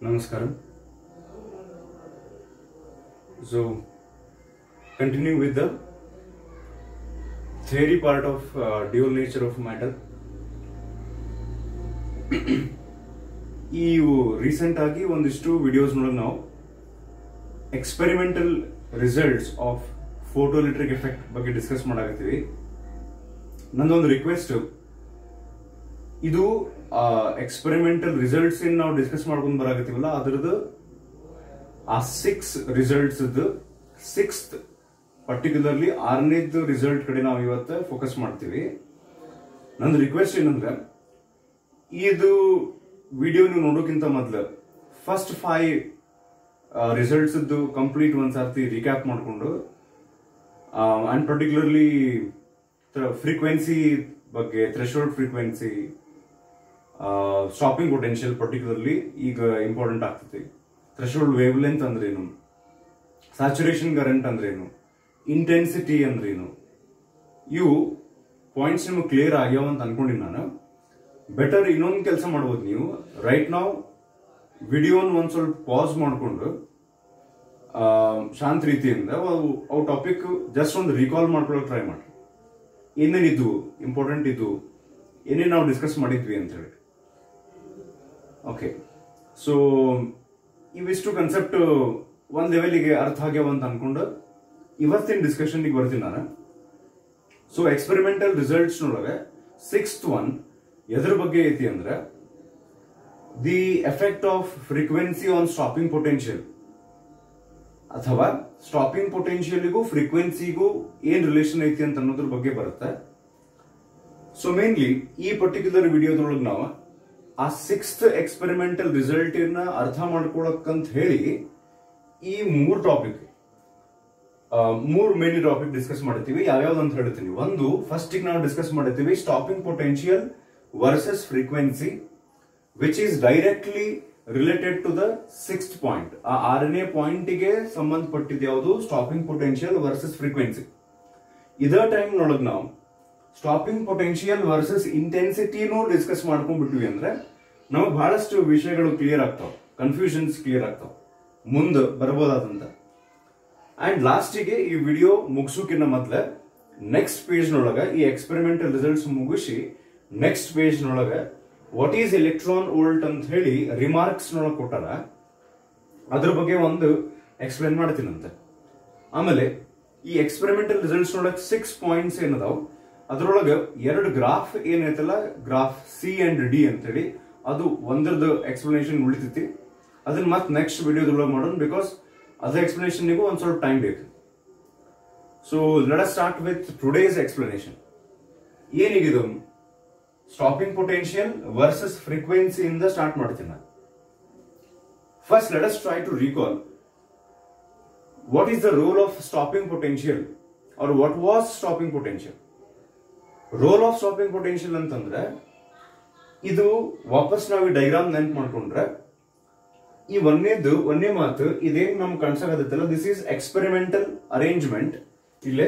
Namaskaram. So, continuing with the theory part of uh, dual nature of matter. ಈ recent ಆಗಿ ಒಂದಿಷ್ಟು ವಿಡಿಯೋಸ್ನೊಳಗೆ ನಾವು experimental results of photoelectric effect ಬಗ್ಗೆ discuss ಮಾಡಾಕತ್ತೀವಿ ನಂದೊಂದು ರಿಕ್ವೆಸ್ಟ್ ಇದು ಎಕ್ಸ್ಪೆರಿಮೆಂಟಲ್ ರಿಸಲ್ಟ್ಸ್ ಏನ್ ನಾವು ಡಿಸ್ಕಸ್ ಮಾಡ್ಕೊಂಡು ಬರಾಕತ್ತೀವಲ್ಲ ಅದ್ರದ್ದು ಆ ಸಿಕ್ಸ್ ರಿಸಲ್ಟ್ಸ್ ಸಿಕ್ಸ್ತ್ ಪರ್ಟಿಕ್ಯುಲರ್ಲಿ ಆರನೇದು ರಿಸಲ್ಟ್ ಕಡೆ ನಾವು ಇವತ್ತು ಫೋಕಸ್ ಮಾಡ್ತೀವಿ ನಂದು ರಿಕ್ವೆಸ್ಟ್ ಏನಂದ್ರೆ ಇದು ವಿಡಿಯೋ ನೀವು ನೋಡೋಕ್ಕಿಂತ ಮೊದಲು ಫಸ್ಟ್ ಫೈವ್ ರಿಸಲ್ಟ್ಸ್ ಕಂಪ್ಲೀಟ್ ಒಂದ್ ಸರ್ತಿ ರಿಕ್ಯಾಪ್ ಮಾಡಿಕೊಂಡು ಅಂಡ್ ಪರ್ಟಿಕ್ಯುಲರ್ಲಿ ಫ್ರೀಕ್ವೆನ್ಸಿ ಬಗ್ಗೆ threshold frequency stopping potential particularly ಈಗ ಇಂಪಾರ್ಟೆಂಟ್ ಆಗ್ತೈತಿ ಥ್ರೆಶೋಲ್ಡ್ ವೇವ್ ಲೆಂತ್ ಅಂದ್ರೇನು ಸ್ಯಾಚುರೇಷನ್ ಕರೆಂಟ್ ಅಂದ್ರೇನು ಇಂಟೆನ್ಸಿಟಿ ಅಂದ್ರೇನು ಇವು ಪಾಯಿಂಟ್ಸ್ ನಿಮಗೆ ಕ್ಲಿಯರ್ ಆಗ್ಯಾವ ಅಂತ ಅನ್ಕೊಂಡಿನಿ ನಾನು ಬೆಟರ್ ಇನ್ನೊಂದು ಕೆಲಸ ಮಾಡ್ಬೋದು ನೀವು ರೈಟ್ ನಾವು ವಿಡಿಯೋನ ಒಂದ್ ಸ್ವಲ್ಪ ಪಾಸ್ ಮಾಡಿಕೊಂಡು ಶಾಂತ ರೀತಿಯಿಂದ ಅವು ಅವು ಟಾಪಿಕ್ ಜಸ್ಟ್ ಒಂದು ರೀಕಾಲ್ ಮಾಡ್ಕೊಳ್ಳೋಕೆ ಟ್ರೈ ಮಾಡಿ ಏನೇನಿದ್ದು ಇಂಪಾರ್ಟೆಂಟ್ ಇದ್ದು ಏನೇನು ನಾವು ಡಿಸ್ಕಸ್ ಮಾಡಿದ್ವಿ ಅಂತ ಹೇಳಿ ಓಕೆ ಸೊ ಇವಿಷ್ಟು ಕನ್ಸೆಪ್ಟ್ ಒಂದ್ ಲೆವೆಲ್ಗೆ ಅರ್ಥ ಆಗ್ಯಾವ ಅಂತ ಅನ್ಕೊಂಡು ಇವತ್ತಿನ ಡಿಸ್ಕಷನ್ಗೆ ಬರ್ತೀನಿ ನಾನು ಸೊ ಎಕ್ಸ್ಪೆರಿಮೆಂಟಲ್ ರಿಸಲ್ಟ್ಸ್ ನೊಳಗೆ ಸಿಕ್ಸ್ತ್ ಒನ್ ಎದ್ರ ಬಗ್ಗೆ ಐತಿ ಅಂದ್ರೆ the effect of frequency on stopping potential ಅಥವಾ ಸ್ಟಾಪಿಂಗ್ ಪೊಟೆನ್ಷಿಯಲ್ಗೂ ಫ್ರೀಕ್ವೆನ್ಸಿಗೂ ಏನ್ ರಿಲೇಷನ್ ಐತಿ ಅಂತ ಅನ್ನೋದ್ರ ಬಗ್ಗೆ ಬರುತ್ತೆ ಸೊ ಮೇನ್ಲಿ ಈ ಪರ್ಟಿಕ್ಯುಲರ್ ವಿಡಿಯೋದೊಳಗೆ ನಾವು ಆ ಸಿಕ್ಸ್ತ್ ಎಕ್ಸ್ಪೆರಿಮೆಂಟಲ್ ರಿಸಲ್ಟ್ ನ ಅರ್ಥ ಮಾಡ್ಕೊಳಕ್ಕಂತ ಹೇಳಿ ಈ ಮೂರ್ ಟಾಪಿಕ್ ಮೂರ್ ಮೇನ್ ಟಾಪಿಕ್ ಡಿಸ್ಕಸ್ ಮಾಡ್ತೀವಿ ಯಾವ್ಯಾವ್ದು ಅಂತ ಹೇಳ್ತೀನಿ ಒಂದು ಫಸ್ಟ್ ನಾವು ಡಿಸ್ಕಸ್ ಮಾಡ್ತೀವಿ stopping potential versus frequency which is directly related to the sixth point ಆ ಆರನೇ ಪಾಯಿಂಟ್ಗೆ ಸಂಬಂಧಪಟ್ಟಿದ್ದು ಯಾವುದು ಸ್ಟಾಪಿಂಗ್ ಪೊಟೆನ್ಷಿಯಲ್ ವರ್ಸಸ್ ಫ್ರೀಕ್ವೆನ್ಸಿ ಇದೇ ಟೈಮ್ ನೊಳಗ್ ನಾವು ಸ್ಟಾಪಿಂಗ್ ಪೊಟೆನ್ಷಿಯಲ್ ವರ್ಸಸ್ ಇಂಟೆನ್ಸಿಟಿನೂ ಡಿಸ್ಕಸ್ ಮಾಡ್ಕೊಂಡ್ಬಿಟ್ವಿ ಅಂದ್ರೆ ನಮಗೆ ಬಹಳಷ್ಟು ವಿಷಯಗಳು ಕ್ಲಿಯರ್ ಆಗ್ತಾವ ಕನ್ಫ್ಯೂಷನ್ಸ್ ಕ್ಲಿಯರ್ ಆಗ್ತಾವ ಮುಂದೆ ಬರ್ಬೋದಾದಂತ ಅಂಡ್ ಲಾಸ್ಟಿಗೆ ಈ ವಿಡಿಯೋ ಮುಗಿಸೋಕಿನ್ನ ಮೊದ್ಲ ನೆಕ್ಸ್ಟ್ ಪೇಜ್ ನೊಳಗ ಈ ಎಕ್ಸ್ಪೆರಿಮೆಂಟಲ್ ರಿಸಲ್ಟ್ಸ್ ಮುಗಿಸಿ ನೆಕ್ಸ್ಟ್ ಪೇಜ್ ನೊಳಗ ವಾಟ್ ಈಸ್ ಎಲೆಕ್ಟ್ರಾನ್ ವೋಲ್ಟ್ ಅಂತ ಹೇಳಿ ರಿಮಾರ್ಕ್ಸ್ ನೊಳಗೆ ಕೊಟ್ಟಾರ ಅದ್ರ ಬಗ್ಗೆ ಒಂದು ಎಕ್ಸ್ಪ್ಲೇನ್ ಮಾಡ್ತೀನಂತೆ ಆಮೇಲೆ ಈ ಎಕ್ಸ್ಪೆರಿಮೆಂಟಲ್ ರಿಸಲ್ಟ್ಸ್ ನೊಳಗೆ ಸಿಕ್ಸ್ ಪಾಯಿಂಟ್ಸ್ ಏನದಾವ್ ಅದ್ರೊಳಗೆ ಎರಡು ಗ್ರಾಫ್ ಏನೈತಲ್ಲ ಗ್ರಾಫ್ ಸಿ ಅಂಡ್ ಡಿ ಅಂತ ಹೇಳಿ ಅದು ಒಂದ್ರದ್ದು ಎಕ್ಸ್ಪ್ಲನೇಷನ್ ಉಳಿತೈತಿ ಅದನ್ನ ಮತ್ತೆ ನೆಕ್ಸ್ಟ್ ವಿಡಿಯೋದೊಳಗೆ ಮಾಡೋಣ ಬಿಕಾಸ್ ಅದ್ರ ಎಕ್ಸ್ಪ್ಲನೇಷನ್ಗೂ ಒಂದ್ ಸ್ವಲ್ಪ ಟೈಮ್ ಬೇಕು so let start with today's explanation ಏನಿಗಿದು ಸ್ಟಾಪಿಂಗ್ ಪೊಟೆನ್ಷಿಯಲ್ ವರ್ಸಸ್ ಫ್ರೀಕ್ವೆನ್ಸಿ ಇಂದ ಸ್ಟಾರ್ಟ್ ಮಾಡ್ತೀನಿ ನಾನು first let us try to recall what is the role of stopping potential or what was stopping potential role of stopping potential ಅಂತಂದ್ರೆ ಇದು ವಾಪಸ್ ನಾವು ಈ diagram ನೆನ್ಪು ಮಾಡ್ಕೊಂಡ್ರೆ ಈ ಒಂದೇದು ಒಂದೇ ಮಾತು ಇದೇನ್ ನಮ್ಗೆ ಕಾಣಿಸಕತ್ತಲ್ಲ ದಿಸ್ ಈಸ್ ಎಕ್ಸ್ಪೆರಿಮೆಂಟಲ್ ಅರೇಂಜ್ಮೆಂಟ್ ಇಲ್ಲೇ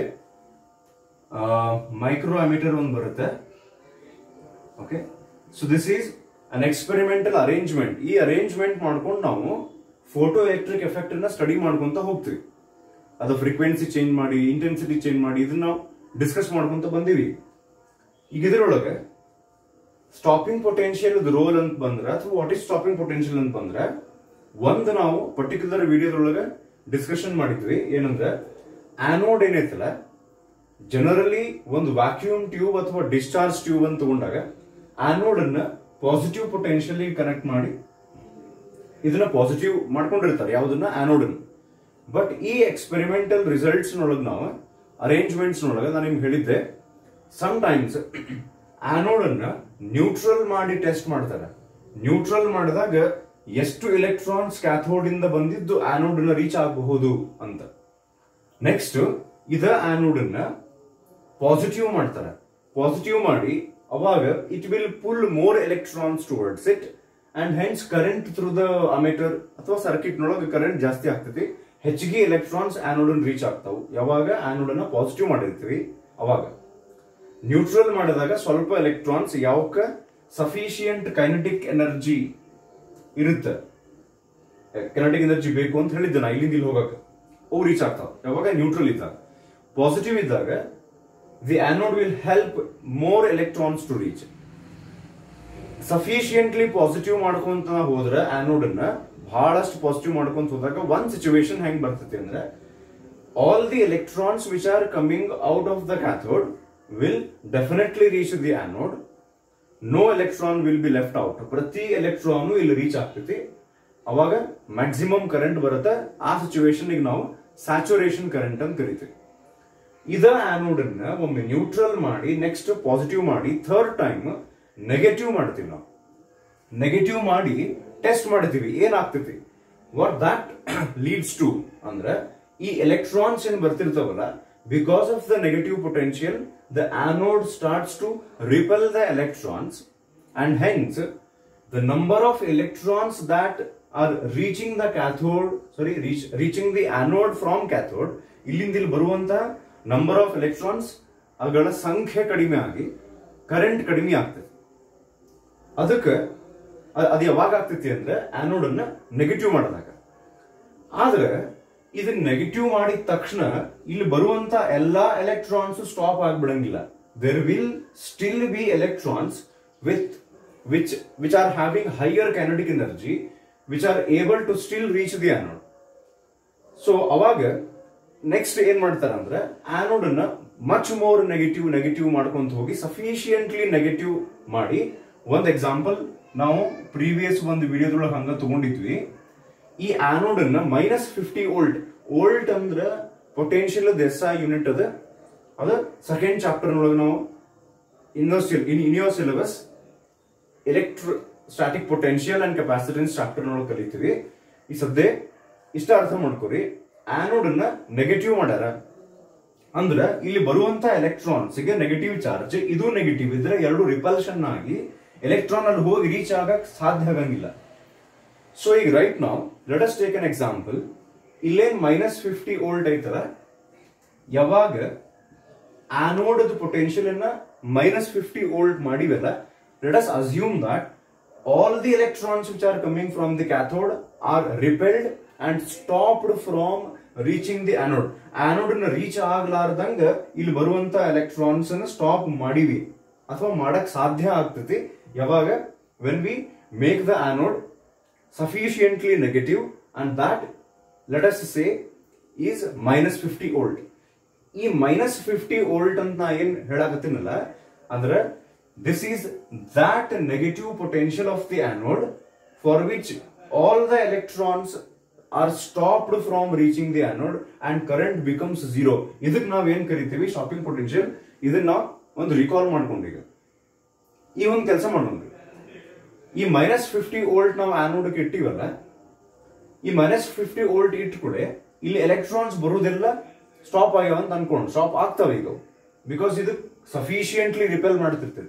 ಮೈಕ್ರೋ ಅಮೀಟರ್ ಒಂದು ಬರುತ್ತೆ okay so this is an experimental arrangement ಈ ಅರೇಂಜ್ಮೆಂಟ್ ಮಾಡ್ಕೊಂಡು ನಾವು ಫೋಟೋ ಎಲೆಕ್ಟ್ರಿಕ್ ಎಫೆಕ್ಟ್ ಅನ್ನ ಸ್ಟಡಿ ಮಾಡ್ಕೊಂತ ಹೋಗ್ತೀವಿ ಅದು ಫ್ರೀಕ್ವೆನ್ಸಿ ಚೇಂಜ್ ಮಾಡಿ ಇಂಟೆನ್ಸಿಟಿ ಚೇಂಜ್ ಮಾಡಿ ಇದನ್ನ ನಾವು ಡಿಸ್ಕಸ್ ಮಾಡ್ಕೊಂತ ಬಂದೀವಿ ಈಗ ಇದರೊಳಗೆ ಸ್ಟಾಪಿಂಗ್ ಪೊಟೆನ್ಷಿಯಲ್ ರೋಲ್ ಅಂತ ಬಂದ್ರೆ ಅಥವಾ ವಾಟ್ ಈಸ್ ಸ್ಟಾಪಿಂಗ್ ಪೊಟೆನ್ಷಿಯಲ್ ಅಂತ ಬಂದ್ರೆ ಒಂದು ನಾವು ಪರ್ಟಿಕ್ಯುಲರ್ ವಿಡಿಯೋದೊಳಗೆ ಡಿಸ್ಕಷನ್ ಮಾಡಿದ್ವಿ ಏನಂದ್ರೆ ಆನೋಡ್ ಏನೈತಲ್ಲ ಜನರಲಿ ಒಂದು ವ್ಯಾಕ್ಯೂಮ್ ಟ್ಯೂಬ್ ಅಥವಾ ಡಿಸ್ಚಾರ್ಜ್ ಟ್ಯೂಬ್ ಅಂತ ತಗೊಂಡಾಗ ಆನೋಡ್ ಅನ್ನ ಪಾಸಿಟಿವ್ ಪೊಟೆನ್ಷಿಯಲ್ ಕನೆಕ್ಟ್ ಮಾಡಿ ಇದನ್ನ ಪಾಸಿಟಿವ್ ಮಾಡ್ಕೊಂಡಿರ್ತಾರೆ ಯಾವ್ದನ್ನ ಆನೋಡ್ ಬಟ್ ಈ ಎಕ್ಸ್ಪೆರಿಮೆಂಟಲ್ ರಿಸಲ್ಟ್ಸ್ ನೊಳಗೆ ನಾವು ಅರೇಂಜ್ಮೆಂಟ್ಸ್ ನೊಳಗೆ ನಾನು ನಿಮ್ಗೆ ಹೇಳಿದ್ದೆ ಸಮ್ ಟೈಮ್ಸ್ ಆನೋಡ್ ಅನ್ನ ನ್ಯೂಟ್ರಲ್ ಮಾಡಿ ಟೆಸ್ಟ್ ಮಾಡ್ತಾರೆ ನ್ಯೂಟ್ರಲ್ ಮಾಡಿದಾಗ ಎಷ್ಟು ಎಲೆಕ್ಟ್ರಾನ್ಸ್ ಕ್ಯಾಥೋಡ್ ಇಂದ ಬಂದಿದ್ದು ಆನೋಡ್ ನ ರೀಚ್ ಆಗಬಹುದು ಅಂತ ನೆಕ್ಸ್ಟ್ ಇದ ಆನೋಡ್ ಅನ್ನ ಪಾಸಿಟಿವ್ ಮಾಡ್ತಾರೆ ಪಾಸಿಟಿವ್ ಮಾಡಿ ಅವಾಗ it will pull more electrons towards it and hence current through the ammeter ಅಥವಾ ಸರ್ಕಿಟ್ ನೊಳಗೆ ಕರೆಂಟ್ ಜಾಸ್ತಿ ಆಗ್ತೈತಿ ಹೆಚ್ಚಿಗೆ ಎಲೆಕ್ಟ್ರಾನ್ಸ್ ಆನೋಡ್ ರೀಚ್ ಆಗ್ತಾವು ಯಾವಾಗ ಆನೋಡ್ ಅನ್ನ ಪಾಸಿಟಿವ್ ಮಾಡಿರ್ತೀವಿ ಅವಾಗ ನ್ಯೂಟ್ರಲ್ ಮಾಡಿದಾಗ ಸ್ವಲ್ಪ ಎಲೆಕ್ಟ್ರಾನ್ಸ್ ಯಾವಕ್ಕ ಸಫಿಶಿಯಂಟ್ ಕೈನೆಟಿಕ್ ಎನರ್ಜಿ ಇರುತ್ತೆ ಕೆನೆಟಿಕ್ ಎನರ್ಜಿ ಬೇಕು ಅಂತ ಹೇಳಿದ್ದೆ ನಾ ಇಲ್ಲಿಂದ ಇಲ್ಲಿ ಹೋಗಕ್ಕೆ ಅವು ರೀಚ್ ಆಗ್ತಾವ ಯಾವಾಗ ನ್ಯೂಟ್ರಲ್ ಇದ್ದಾಗ ಪಾಸಿಟಿವ್ ಇದ್ದಾಗ the anode will help more electrons to reach sufficiently positive ಮಾಡ್ಕೊಂತ ಹೋದ್ರೆ ಆನೋಡ್ ಅನ್ನ ಬಹಳಷ್ಟು ಪಾಸಿಟಿವ್ ಮಾಡ್ಕೊಂತ ಹೋದಾಗ ಒಂದ್ ಸಿಚುವೇಶನ್ ಹೆಂಗ್ ಬರ್ತೈತಿ ಅಂದ್ರೆ all the electrons which are coming out of the cathode will definitely reach the anode no electron will be left out ಪ್ರತಿ ಎಲೆಕ್ಟ್ರಾನ್ ಇಲ್ಲಿ ರೀಚ್ ಆಗ್ತೈತಿ ಅವಾಗ ಮ್ಯಾಕ್ಸಿಮಮ್ ಕರೆಂಟ್ ಬರುತ್ತೆ ಆ ಸಿಚುವೇಶನ್ ನಾವು ಸ್ಯಾಚುರೇಷನ್ ಕರೆಂಟ್ ಅಂತ ಕರಿತೀವಿ ಇದ ಆನೋಡ್ ಅನ್ನ ಒಮ್ಮೆ ನ್ಯೂಟ್ರಲ್ ಮಾಡಿ ನೆಕ್ಸ್ಟ್ ಪಾಸಿಟಿವ್ ಮಾಡಿ ಥರ್ಡ್ ಟೈಮ್ ನೆಗೆಟಿವ್ ಮಾಡ್ತೀವಿ ನಾವು ನೆಗೆಟಿವ್ ಮಾಡಿ ಟೆಸ್ಟ್ ಮಾಡ್ತೀವಿ ಏನಾಗ್ತೈತಿ ವಾಟ್ ದಟ್ ಲೀಡ್ಸ್ ಟು ಅಂದ್ರೆ ಈ ಎಲೆಕ್ಟ್ರಾನ್ಸ್ ಏನ್ ಬರ್ತಿರ್ತಾವಲ್ಲ because of the negative potential the anode starts to repel the electrons and hence the number of electrons that are reaching the cathode sorry reach, reaching the anode from cathode ಇಲ್ಲಿಂದ ಇಲ್ಲಿ ಬರುವಂತ number of electrons ಅವುಗಳ ಸಂಖ್ಯೆ ಕಡಿಮೆ ಆಗಿ current ಕಡಿಮೆ ಆಗ್ತದೆ ಅದಕ್ಕೆ ಅ- ಅದು ಯಾವಾಗ ಆಗ್ತೈತಿ ಅಂದ್ರೆ ಆನೋಡ್ ಅನ್ನ ನೆಗೆಟಿವ್ ಮಾಡಿದಾಗ ಆದ್ರೆ ಇದನ್ನ ನೆಗೆಟಿವ್ ಮಾಡಿದ ತಕ್ಷಣ ಇಲ್ಲಿ ಬರುವಂತ ಎಲ್ಲಾ ಎಲೆಕ್ಟ್ರಾನ್ಸ್ ಸ್ಟಾಪ್ ಆಗ್ಬಿಡಂಗಿಲ್ಲ there will still be electrons with which which are having higher kinetic energy which are able to still reach the anode so ಅವಾಗ ನೆಕ್ಸ್ಟ್ ಏನ್ ಮಾಡ್ತಾರೆ ಅಂದ್ರೆ ಆನೋಡ್ ಅನ್ನ ಮಚ್ ಮೋರ್ ನೆಗೆಟಿವ್ ನೆಗೆಟಿವ್ ಮಾಡ್ಕೊಂತ ಹೋಗಿ ಸಫಿಶಿಯಂಟ್ಲಿ ನೆಗೆಟಿವ್ ಮಾಡಿ ಒಂದ್ ಎಕ್ಸಾಂಪಲ್ ನಾವು ಪ್ರೀವಿಯಸ್ ಒಂದು ವಿಡಿಯೋದೊಳಗೆ ಹಂಗ ತಗೊಂಡಿದ್ವಿ ಈ ಆನೋಡ್ ಅನ್ನ ಮೈನಸ್ ಫಿಫ್ಟಿ ಓಲ್ಟ್ ಓಲ್ಟ್ ಅಂದ್ರ ಪೊಟೆನ್ಶಿಯಲ್ ಎಸ್ ಐ ಯೂನಿಟ್ ಅದ ಅದ ಸೆಕೆಂಡ್ ಚಾಪ್ಟರ್ ಒಳಗೆ ನಾವು ಇನ್ನೋ ಇನ್ ಇನ್ syllabus electrostatic potential and capacitance chapter ಒಳಗೆ ಕಲಿತೀವಿ ಈ ಸದ್ಯ ಇಷ್ಟ ಅರ್ಥ ಮಾಡ್ಕೊರಿ ಆನೋಡ್ ಅನ್ನ ನೆಗೆಟಿವ್ ಮಾಡ್ಯಾರ ಅಂದ್ರ ಇಲ್ಲಿ ಬರುವಂತ ಎಲೆಕ್ಟ್ರಾನ್ಸ್ ಗೆ ನೆಗೆಟಿವ್ ಚಾರ್ಜ್ ಇದು ನೆಗೆಟಿವ್ ಇದ್ರೆ ಎರಡು ರಿಪಲ್ಷನ್ ಆಗಿ ಎಲೆಕ್ಟ್ರಾನ್ ಅಲ್ಲಿ ಹೋಗಿ ರೀಚ್ ಆಗಕ್ ಸಾಧ್ಯ ಆಗಂಗಿಲ್ಲ ಸೊ ಈಗ ರೈಟ್ ನಾವು let us take an example ಇಲ್ಲೇನ್ ಮೈನಸ್ ಫಿಫ್ಟಿ ಓಲ್ಟ್ ಐತಲ್ಲ ಯಾವಾಗ ಆನೋಡ್ ಪೊಟೆನ್ಶಿಯಲ್ ಅನ್ನ ಮೈನಸ್ ಫಿಫ್ಟಿ ಓಲ್ಟ್ ಮಾಡಿವೆಲ್ಲ let us assume that all the electrons which are coming from the cathode are repelled and stopped from reaching the anode anode ನ reach ಆಗ್ಲಾರ್ದಂಗ ಇಲ್ಲಿ ಬರುವಂತ electrons ಅನ್ನ stop ಮಾಡಿವಿ ಅಥವಾ ಮಾಡಕ್ ಸಾಧ್ಯ ಆಗ್ತೈತಿ ಯಾವಾಗ when we make the anode sufficiently negative and that let us say is minus 50 volt ಈ ಮೈನಸ್ ಫಿಫ್ಟಿ ವೋಲ್ಟ್ ಅಂತ ನಾ ಏನ್ ಹೇಳಕತ್ತೀನಲ್ಲ ಅಂದ್ರೆ this is that negative potential of the anode for which all the electrons are stopped from reaching the anode and current becomes zero ಇದಕ್ಕೆ ನಾವ್ ಏನ್ ಕರಿತೀವಿ ಶಾಪಿಂಗ್ ಪೊಟೆನ್ಶಿಯಲ್ ಇದನ್ನ ನಾವು ಒಂದು ರಿಕಾಲ್ ಮಾಡ್ಕೊಂಡೀಗ ಈ ಒಂದು ಕೆಲಸ ಮಾಡೋಣ ಈ ಮೈನಸ್ ಫಿಫ್ಟಿ ವೋಲ್ಟ್ ನಾವು ಆನೋಡ್ಗೆ ಇಟ್ಟಿವಲ್ಲ ಈ ಮೈನಸ್ ಫಿಫ್ಟಿ ವೋಲ್ಟ್ ಇಟ್ಟ ಕೂಡ ಇಲ್ಲಿ ಎಲೆಕ್ಟ್ರಾನ್ಸ್ ಬರುವುದೆಲ್ಲ ಸ್ಟಾಪ್ ಆಗ್ಯಾವ ಅಂತ ಅನ್ಕೊಂಡು ಸ್ಟಾಪ್ ಆಗ್ತಾವ ಈಗ ಬಿಕಾಸ್ ಇದು ಸಫಿಶಿಯಂಟ್ಲಿ ರಿಪೆಲ್ ಮಾಡ್ತಿರ್ತೈತಿ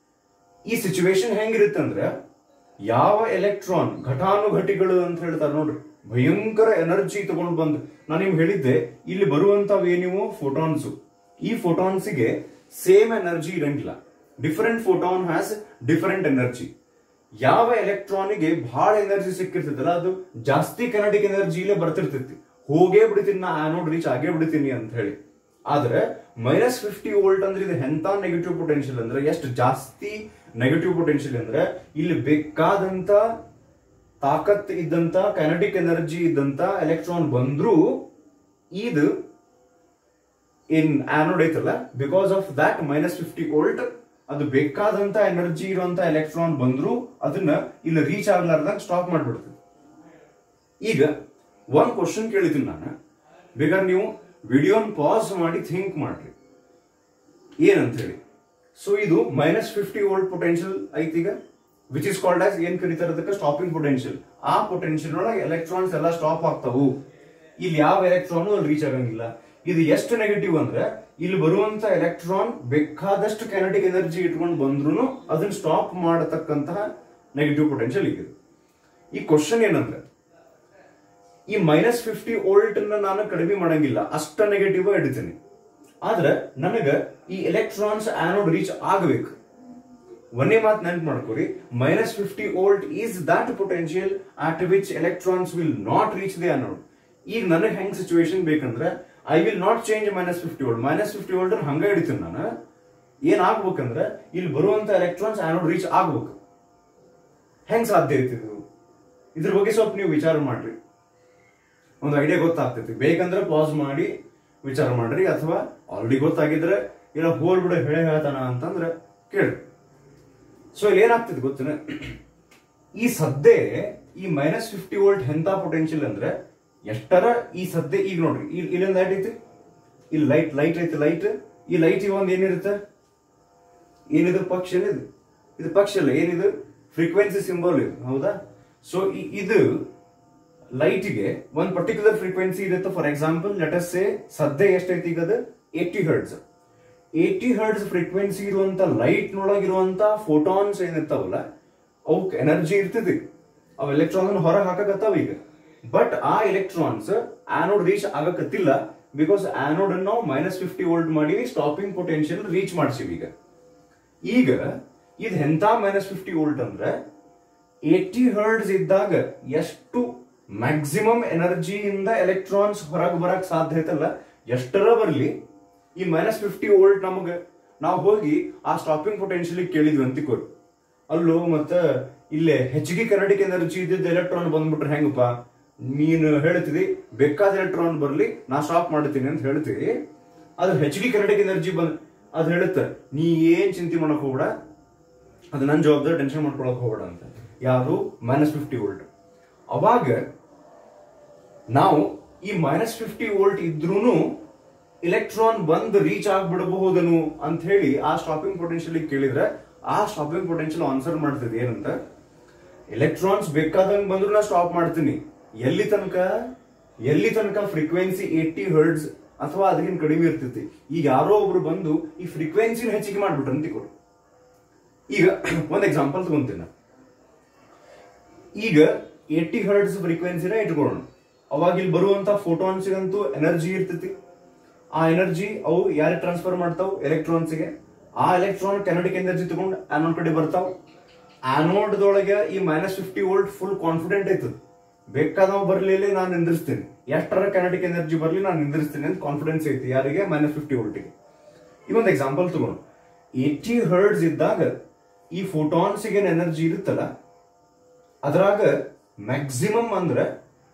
ಈ ಸಿಚುವೇಶನ್ ಹೆಂಗಿರುತ್ತೆ ಅಂದ್ರೆ ಯಾವ ಎಲೆಕ್ಟ್ರಾನ್ ಘಟಾನುಘಟಿಗಳು ಅಂತ ಹೇಳ್ತಾರೆ ನೋಡ್ರಿ ಭಯಂಕರ ಎನರ್ಜಿ ತಗೊಂಡು ಬಂದು ನಾನು ನಿಮ್ಗೆ ಹೇಳಿದ್ದೆ ಇಲ್ಲಿ ಬರುವಂತವೇನಿವು ಫೋಟಾನ್ಸ್ ಈ ಫೋಟಾನ್ಸ್ಗೆ ಸೇಮ್ ಎನರ್ಜಿ ಇರಂಗಿಲ್ಲ different photon has different energy ಯಾವ ಎಲೆಕ್ಟ್ರಾನಿಗೆ ಬಹಳ ಎನರ್ಜಿ ಸಿಕ್ಕಿರ್ತೈತಲ್ಲ ಅದು ಜಾಸ್ತಿ ಕೆನಟಿಕ್ ಎನರ್ಜಿಲೇ ಬರ್ತಿರ್ತೈತಿ ಹೋಗೇ ಬಿಡ್ತೀನಿ ನಾ ಆನೋಡ್ ರೀಚ್ ಆಗೇ ಬಿಡ್ತೀನಿ ಅಂತ ಹೇಳಿ ಆದ್ರೆ ಮೈನಸ್ ಫಿಫ್ಟಿ ವೋಲ್ಟ್ ಅಂದ್ರೆ ಇದು ಎಂತ ನೆಗೆಟಿವ್ ಪೊಟೆನ್ಶಿಯಲ್ ಅಂದ್ರೆ ಎಷ್ಟು ಜಾಸ್ತಿ ನೆಗೆಟಿವ್ ಪೊಟೆನ್ಶಿಯಲ್ ಅಂದ್ರೆ ಇಲ್ಲಿ ಬೇಕಾದಂತ ತಾಕತ್ ಇದ್ದಂತ ಕೈನಟಿಕ್ ಎನರ್ಜಿ ಇದ್ದಂತ ಎಲೆಕ್ಟ್ರಾನ್ ಬಂದ್ರೂ ಇದು ಇನ್ ಆನೋಡ್ ಐತಲ್ಲ because of that minus fifty volt ಅದು ಬೇಕಾದಂತ ಎನರ್ಜಿ ಇರುವಂತ ಎಲೆಕ್ಟ್ರಾನ್ ಬಂದ್ರು ಅದನ್ನ ಇಲ್ಲಿ ರೀಚ್ ಆಗ್ಲಾರ್ದಾಗ ಸ್ಟಾಪ್ ಮಾಡ್ಬಿಡ್ತದೆ ಈಗ ಒಂದ್ ಕ್ವಶನ್ ಕೇಳಿದ್ದೀನಿ ನಾನು ಬೇಕಾದ್ರೆ ನೀವು ವಿಡಿಯೋನ್ ಪಾಸ್ ಮಾಡಿ ಥಿಂಕ್ ಮಾಡ್ರಿ ಏನಂತ ಹೇಳಿ ಸೊ ಇದು ಮೈನಸ್ ಫಿಫ್ಟಿ ವೋಲ್ಟ್ ಪೊಟೆನ್ಶಿಯಲ್ ಐತಿ ಈಗ ವಿಚ್ ಇಸ್ ಕಾಲ್ಡ್ ಆಸ್ ಏನ್ ಕರೀತಾರೆ ಅದಕ್ಕೆ ಸ್ಟಾಪಿಂಗ್ ಪೊಟೆನ್ಶಿಯಲ್ ಆ ಪೊಟೆನ್ಶಿಯಲ್ ಒಳಗೆ ಎಲೆಕ್ಟ್ರಾನ್ಸ್ ಎಲ್ಲ ಸ್ಟಾಪ್ ಆಗ್ತಾವು ಇಲ್ಲಿ ಯಾವ ಎಲೆಕ್ಟ್ರಾನ್ ಅಲ್ಲಿ ರೀಚ್ ಆಗಂಗಿಲ್ಲ ಇದು ಎಷ್ಟು ನೆಗೆಟಿವ್ ಅಂದ್ರೆ ಇಲ್ಲಿ ಬರುವಂತ ಎಲೆಕ್ಟ್ರಾನ್ ಬೇಕಾದಷ್ಟು ಕೆನೆಟಿಕ್ ಎನರ್ಜಿ ಇಟ್ಕೊಂಡು ಬಂದ್ರು ಅದನ್ನ ಸ್ಟಾಪ್ ಮಾಡತಕ್ಕಂತಹ ನೆಗೆಟಿವ್ ಪೊಟೆನ್ಶಿಯಲ್ ಇದೆ ಈ ಕ್ವಶನ್ ಏನಂದ್ರೆ ಈ ಮೈನಸ್ ಫಿಫ್ಟಿ ವೋಲ್ಟ್ ಅನ್ನ ನಾನು ಕಡಿಮೆ ಮಾಡಂಗಿಲ್ಲ ಅಷ್ಟ ನೆಗೆಟಿವ್ ಇಡ್ತೀನಿ ಆದ್ರೆ ನನಗ ಈ ಎಲೆಕ್ಟ್ರಾನ್ಸ್ ಆನೋಡ್ ರೀಚ್ ಆಗಬೇಕು ಒಂದೇ ಮಾತು ನೆನ್ಪು ಮಾಡ್ಕೊರಿ minus fifty volt is that potential at which electrons will not reach they ಅನ್ನೋದು ಈಗ ನನಗೆ ಹೆಂಗ್ ಸಿಚುವೇಶನ್ ಬೇಕಂದ್ರೆ I will not change minus fifty volt minus fifty volt ಹಂಗ ಹಿಡಿತೀನಿ ನಾನು ಏನ್ ಆಗ್ಬೇಕಂದ್ರೆ ಇಲ್ಲಿ ಬರುವಂತ ಎಲೆಕ್ಟ್ರಾನ್ಸ್ ಆನೋಡ್ ರೀಚ್ ಆಗ್ಬೇಕು ಹೆಂಗ್ ಸಾಧ್ಯ ಐತಿದು ಇದ್ರ ಬಗ್ಗೆ ಸ್ವಲ್ಪ ನೀವು ವಿಚಾರ ಮಾಡ್ರಿ ಒಂದು ಐಡಿಯಾ ಗೊತ್ತಾಗ್ತೈತಿ ಬೇಕಂದ್ರೆ ಪಾಸ್ ಮಾಡಿ ವಿಚಾರ ಮಾಡ್ರಿ ಅಥವಾ ಆಲ್ರೆಡಿ ಗೊತ್ತಾಗಿದ್ರೆ ಇಲ್ಲ ಹೋಲ್ ಬಿಡ ಹೇಳಿ ಹೇಳ್ತಾನ ಅಂತಂದ್ರೆ ಕೇಳ್ರಿ ಸೊ ಇಲ್ಲಿ ಏನಾಗ್ತದೆ ಗೊತ್ತೇನ ಈ ಸದ್ದೆ ಈ ಮೈನಸ್ ಫಿಫ್ಟಿ ವೋಲ್ಟ್ ಎಂತ ಪೊಟೆನ್ಶಿಯಲ್ ಅಂದ್ರೆ ಎಷ್ಟರ ಈ ಸದ್ದೆ ಈಗ ನೋಡ್ರಿ ಇಲ್ಲಿ ಇಲ್ಲೊಂದು ಲೈಟ್ ಐತಿ ಇಲ್ಲಿ ಲೈಟ್ ಲೈಟ್ ಐತಿ ಲೈಟ್ ಈ ಲೈಟ್ ಒಂದ್ ಏನಿರುತ್ತೆ ಏನಿದು ಪಕ್ಷ ಏನಿದು ಇದು ಪಕ್ಷ ಅಲ್ಲ ಏನಿದು ಫ್ರೀಕ್ವೆನ್ಸಿ ಸಿಂಬಲ್ ಇದು ಹೌದಾ ಸೊ ಇದು ಲೈಟ್ಗೆ ಒಂದ್ ಪರ್ಟಿಕ್ಯುಲರ್ ಫ್ರೀಕ್ವೆನ್ಸಿ ಇರುತ್ತೆ for example let us say ಸದ್ಯ ಎಷ್ಟೈತಿ ಈಗ ಅದು eighty hertz eighty hertz frequency ಇರುವಂತ ಲೈಟ್ ನೊಳಗಿರುವಂತ ಫೋಟಾನ್ಸ್ ಏನಿರ್ತಾವಲ್ಲ ಅವಕ್ ಎನರ್ಜಿ ಇರ್ತೈತಿ ಅವ್ ಎಲೆಕ್ಟ್ರಾನ್ ಹೊರಗೆ ಹಾಕಕತ್ತಾವ ಈಗ ಬಟ್ ಆ ಎಲೆಕ್ಟ್ರಾನ್ಸ್ ಆನೋಡ್ ರೀಚ್ ಆಗಕತ್ತಿಲ್ಲ ಬಿಕಾಸ್ ಆನೋಡ್ ಅನ್ನು ನಾವು ಮೈನಸ್ ಫಿಫ್ಟಿ ವೋಲ್ಟ್ ಮಾಡಿವಿ ಸ್ಟಾಪಿಂಗ್ ಪೊಟೆನ್ಶಿಯಲ್ ರೀಚ್ ಮಾಡ್ಸಿವಿ ಈಗ ಈಗ ಇದು ಎಂತ ಮೈನಸ್ ಫಿಫ್ಟಿ ವೋಲ್ಟ್ ಅಂದ್ರೆ ಏಟಿ ಹರ್ಡ್ಸ್ ಇದ್ದಾಗ ಎಷ್ಟು ಮ್ಯಾಕ್ಸಿಮಮ್ ಎನರ್ಜಿಯಿಂದ ಎಲೆಕ್ಟ್ರಾನ್ಸ್ ಹೊರಗೆ ಬರಕ್ ಸಾಧ್ಯ ಐತಲ್ಲ ಎಷ್ಟರ ಬರ್ಲಿ ಈ ಮೈನಸ್ ಫಿಫ್ಟಿ ವೋಲ್ಟ್ ನಮಗೆ ನಾವು ಹೋಗಿ ಆ ಸ್ಟಾಪಿಂಗ್ ಪೊಟೆನ್ಶಿಯಲ್ ಕೇಳಿದ್ವಿ ಅಂತ ತಿಳ್ಕೊರಿ ಅಲ್ಲೂ ಮತ್ತ ಇಲ್ಲೇ ಹೆಚ್ಚಿಗೆ ಕನ್ನಡಿಕ್ ಎನರ್ಜಿ ಇದ್ದಿದ್ದ ಎಲೆಕ್ಟ್ರಾನ್ ಬಂದ್ಬಿಟ್ರೆ ಹೆಂಗಪ್ಪ ನೀನು ಹೇಳ್ತಿದಿ ಬೇಕಾದ ಎಲೆಕ್ಟ್ರಾನ್ ಬರ್ಲಿ ನಾ ಸ್ಟಾಪ್ ಮಾಡ್ತೀನಿ ಅಂತ ಹೇಳ್ತೀವಿ ಅದು ಹೆಚ್ಚಿಗೆ ಕನ್ನಡಿಕ್ ಎನರ್ಜಿ ಬಂದ್ ಅದು ಹೇಳುತ್ತೆ ನೀ ಏನ್ ಚಿಂತೆ ಮಾಡಕ್ ಹೋಗ್ಬೇಡ ಅದು ನನ್ನ ಜವಾಬ್ದಾರಿ ಟೆನ್ಷನ್ ಮಾಡ್ಕೊಳಕ್ ಹೋಗ್ಬೇಡ ಅಂತ ಯಾರು ಮೈನಸ್ ಫಿಫ್ಟಿ ವೋಲ್ಟ್ ಅವಾಗ ನಾವು ಈ ಮೈನಸ್ ಫಿಫ್ಟಿ ವೋಲ್ಟ್ ಇದ್ರೂನು ಇಲೆಕ್ಟ್ರಾನ್ ಬಂದ್ ರೀಚ್ ಆಗ್ಬಿಡಬಹುದನು ಅಂತ ಹೇಳಿ ಆ ಸ್ಟಾಪಿಂಗ್ ಪೊಟೆನ್ಶಿಯಲ್ ಕೇಳಿದ್ರೆ ಆ ಸ್ಟಾಪಿಂಗ್ ಪೊಟೆನ್ಶಿಯಲ್ ಆನ್ಸರ್ ಮಾಡ್ತದೆ ಏನಂತ ಎಲೆಕ್ಟ್ರಾನ್ಸ್ ಬೇಕಾದಂಗ್ ಬಂದ್ರು ನಾ ಸ್ಟಾಪ್ ಮಾಡ್ತೀನಿ ಎಲ್ಲಿ ತನಕ ಎಲ್ಲಿ ತನಕ ಫ್ರೀಕ್ವೆನ್ಸಿ ಏಟಿ ಹರ್ಡ್ಸ್ ಅಥವಾ ಅದಕ್ಕಿಂತ ಕಡಿಮೆ ಇರ್ತೈತಿ ಈಗ ಯಾರೋ ಒಬ್ರು ಬಂದು ಈ ಫ್ರೀಕ್ವೆನ್ಸಿನ ಹೆಚ್ಚಿಗೆ ಮಾಡ್ಬಿಟ್ರು ಅಂತ ಕೊಡು ಈಗ ಒಂದ್ ಎಕ್ಸಾಂಪಲ್ ತಗೊಂತೀನಿ ನಾನು. ಈಗ ಏಟಿ ಹರ್ಡ್ಸ್ ಫ್ರೀಕ್ವೆನ್ಸಿನ ಇಟ್ಕೊಳ್ಳೋಣ ಅವಾಗ ಇಲ್ಲಿ ಬರುವಂತ ಫೋಟಾನ್ಸ್ಗಂತೂ ಎನರ್ಜಿ ಇರ್ತೈತಿ ಆ ಎನರ್ಜಿ ಅವು ಯಾರಿಗೆ ಟ್ರಾನ್ಸ್ಫರ್ ಮಾಡ್ತಾವ್ ಎಲೆಕ್ಟ್ರಾನ್ಸ್ಗೆ ಆ ಎಲೆಕ್ಟ್ರಾನ್ ಕೆನಡಿಕ್ ಎನರ್ಜಿ ತಗೊಂಡು ಆನೋಡ್ ಕಡೆ ಬರ್ತಾವ್ ಆನೋಡ್ದೊಳಗೆ ಈ minus fifty volt full confident ಐತದ ಬೇಕಾದವ್ ಬರ್ಲಿಲ್ಲ ನಾನು ನಿಂದಿರ್ಸ್ತೀನಿ ಎಷ್ಟರ ಕೆನಡಿಕ್ ಎನರ್ಜಿ ಬರ್ಲಿ ನಾನು ನಿಂದಿರ್ಸ್ತೀನಿ ಅಂತ ಕಾನ್ಫಿಡೆನ್ಸ್ ಐತಿ ಯಾರಿಗೆ ಮೈನಸ್ ಫಿಫ್ಟಿ ವೋಲ್ಟ್ಗೆ ಈಗ ಒಂದು ಎಕ್ಸಾಂಪಲ್ ತಗೋಣ ಏಟಿ ಹರ್ಡ್ಸ್ ಇದ್ದಾಗ ಈ ಫೋಟಾನ್ಸ್ ಏನ್ ಎನರ್ಜಿ ಇರುತ್ತಲ್ಲ ಅದ್ರಾಗ ಮ್ಯಾಕ್ಸಿಮಮ್ ಅಂದ್ರೆ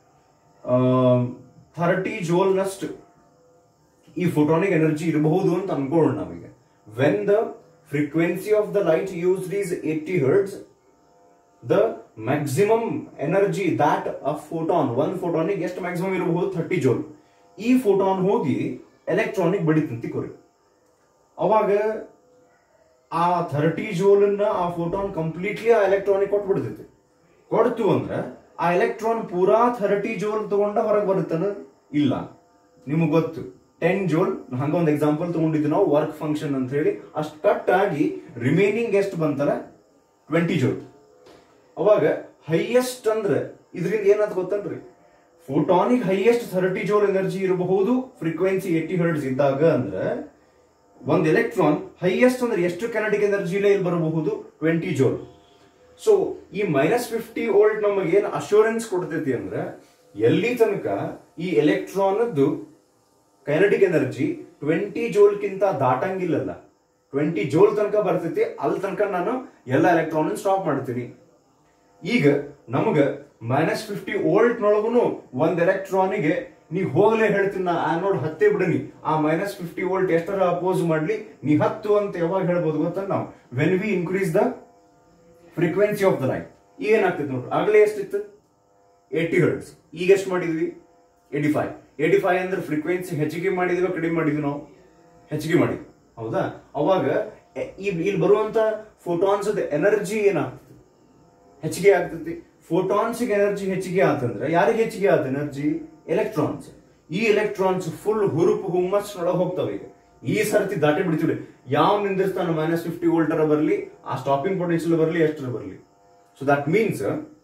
ಥರ್ಟಿ ಜೋಲ್ನಷ್ಟು ಈ ಫೋಟಾನಿಕ್ ಎನರ್ಜಿ ಇರಬಹುದು ಅಂತ ಅನ್ಕೊಳ್ಳೋಣ ನಾವೀಗ when the frequency of the light used is eighty hertz the maximum energy that a photon ಒಂದ್ ಫೋಟಾನಿಗೆ ಎಷ್ಟು ಮ್ಯಾಕ್ಸಿಮಮ್ ಇರಬಹುದು ಥರ್ಟಿ ಜೋಲ್ ಈ ಫೋಟಾನ್ ಹೋಗಿ ಎಲೆಕ್ಟ್ರಾನಿಕ್ ಬಡಿತಂತಿ ಕೊರಿ ಅವಾಗ ಆ ಥರ್ಟಿ ಜೋಲ್ ಅನ್ನ ಆ ಫೋಟಾನ್ ಕಂಪ್ಲೀಟ್ಲಿ ಆ ಎಲೆಕ್ಟ್ರಾನಿಕ್ ಕೊಟ್ಬಿಡ್ತೈತಿ ಕೊಡ್ತು ಅಂದ್ರೆ ಆ ಎಲೆಕ್ಟ್ರಾನ್ ಪೂರಾ ಥರ್ಟಿ ಜೋಲ್ ತಗೊಂಡ ಹೊರಗೆ ಬರುತ್ತಾನ ಇಲ್ಲ ನಿಮಗೆ ಗೊತ್ತು ಟೆನ್ ಜೋಲ್ ಹಂಗ ಒಂದು ಎಕ್ಸಾಂಪಲ್ ತಗೊಂಡಿದ್ದು ನಾವು ವರ್ಕ್ ಫಂಕ್ಷನ್ ಅಂತ ಹೇಳಿ ಅಷ್ಟು ಕಟ್ ಆಗಿ ರಿಮೈನಿಂಗ್ ಎಷ್ಟು ಬಂತಲ್ಲ ಟ್ವೆಂಟಿ ಜೋಲ್ ಅವಾಗ ಹೈಯೆಸ್ಟ್ ಅಂದ್ರೆ ಇದರಿಂದ ಏನಾದ್ ಗೊತ್ತನ್ರಿ ಫೋಟಾನಿಕ್ ಹೈಯೆಸ್ಟ್ ಥರ್ಟಿ ಜೋಲ್ ಎನರ್ಜಿ ಇರಬಹುದು ಫ್ರೀಕ್ವೆನ್ಸಿ ಏಟಿ ಹರ್ಡ್ಸ್ ಇದ್ದಾಗ ಅಂದ್ರೆ ಒಂದ್ ಎಲೆಕ್ಟ್ರಾನ್ ಹೈಯೆಸ್ಟ್ ಅಂದ್ರೆ ಎಷ್ಟು ಕೆನಡಿಕ್ ಎನರ್ಜಿಲೇ ಇಲ್ಲಿ ಬರಬಹುದು ಟ್ವೆಂಟಿ ಜೋಲ್ ಸೊ ಈ ಮೈನಸ್ ಫಿಫ್ಟಿ ವೋಲ್ಟ್ ನಮಗೆ ಏನು ಅಶ್ಯೂರೆನ್ಸ್ ಕೊಡ್ತೈತಿ ಅಂದ್ರೆ ಎಲ್ಲಿ ತನಕ ಈ ಎಲೆಕ್ಟ್ರಾನ್ ಕೈನಟಿಕ್ ಎನರ್ಜಿ ಟ್ವೆಂಟಿ ಜೋಲ್ಕಿಂತ ದಾಟಂಗಿಲ್ಲಲ್ಲ ಟ್ವೆಂಟಿ ಜೋಲ್ ತನಕ ಬರ್ತೈತಿ ಅಲ್ಲಿ ತನಕ ನಾನು ಎಲ್ಲ ಎಲೆಕ್ಟ್ರಾನ್ ಸ್ಟಾಪ್ ಮಾಡ್ತೀನಿ ಈಗ ನಮಗ ಮೈನಸ್ ಫಿಫ್ಟಿ ವೋಲ್ಟ್ ನೊಳಗುನು ಒಂದ್ ಎಲೆಕ್ಟ್ರಾನಿಗೆ ನೀ ಹೋಗ್ಲೇ ಹೇಳ್ತೀನಿ ನಾ ಆನೋಡ್ ಹತ್ತೇ ಬಿಡನಿ ಆ ಮೈನಸ್ ಫಿಫ್ಟಿ ವೋಲ್ಟ್ ಎಷ್ಟರ ಅಪೋಸ್ ಮಾಡ್ಲಿ ನೀ ಹತ್ತು ಅಂತ ಯಾವಾಗ ಹೇಳ್ಬೋದು ಗೊತ್ತಾ ನಾವು when we increase the frequency of the light ಈಗ ಏನಾಗ್ತೈತೆ ನೋಡ್ರಿ ಆಗ್ಲೇ ಎಷ್ಟಿತ್ತು ಏಟಿ ಹರ್ಡ್ಸ್ ಈಗ ಎಷ್ಟು ಮಾಡಿದ್ವಿ ಏಟಿ ಫೈವ್ ಏಟಿ ಫೈವ್ ಅಂದ್ರೆ ಫ್ರೀಕ್ವೆನ್ಸಿ ಹೆಚ್ಚಿಗೆ ಮಾಡಿದ್ವಿ ಕಡಿಮೆ ಮಾಡಿದ್ವಿ ನಾವು ಹೆಚ್ಚಿಗೆ ಮಾಡಿದ್ವಿ ಹೌದಾ ಅವಾಗ ಎ- ಈ- ಇಲ್ಲಿ ಬರುವಂತ ಫೋಟಾನ್ಸ್ ಎನರ್ಜಿ ಏನಾಗ್ತದೆ ಹೆಚ್ಚಿಗೆ ಆಗ್ತೈತಿ ಫೋಟಾನ್ಸ್ ಎನರ್ಜಿ ಹೆಚ್ಚಿಗೆ ಆತಂದ್ರೆ ಯಾರಿಗೆ ಹೆಚ್ಚಿಗೆ ಆತ ಎನರ್ಜಿ ಎಲೆಕ್ಟ್ರಾನ್ಸ್ ಈ ಎಲೆಕ್ಟ್ರಾನ್ಸ್ ಫುಲ್ ಹುರುಪು ಹುಮ್ಮಸ್ ಒಳಗೆ ಹೋಗ್ತಾವೆ ಈಗ ಈ ಸರ್ತಿ ದಾಟಿ ಬಿಡ್ತೀವಿ ಯಾವ ನಿಂದಿರ್ತಾನೆ ಮೈನಸ್ ಫಿಫ್ಟಿ ವೋಲ್ಟರ ಬರಲಿ ಆ ಸ್ಟಾಪಿಂಗ್ ಪೊಟೆನ್ಶಿಯಲ್ ಬರಲಿ ಎಷ್ಟರ ಬರಲಿ ಸೊ ದಟ್ ಮೀನ್ಸ್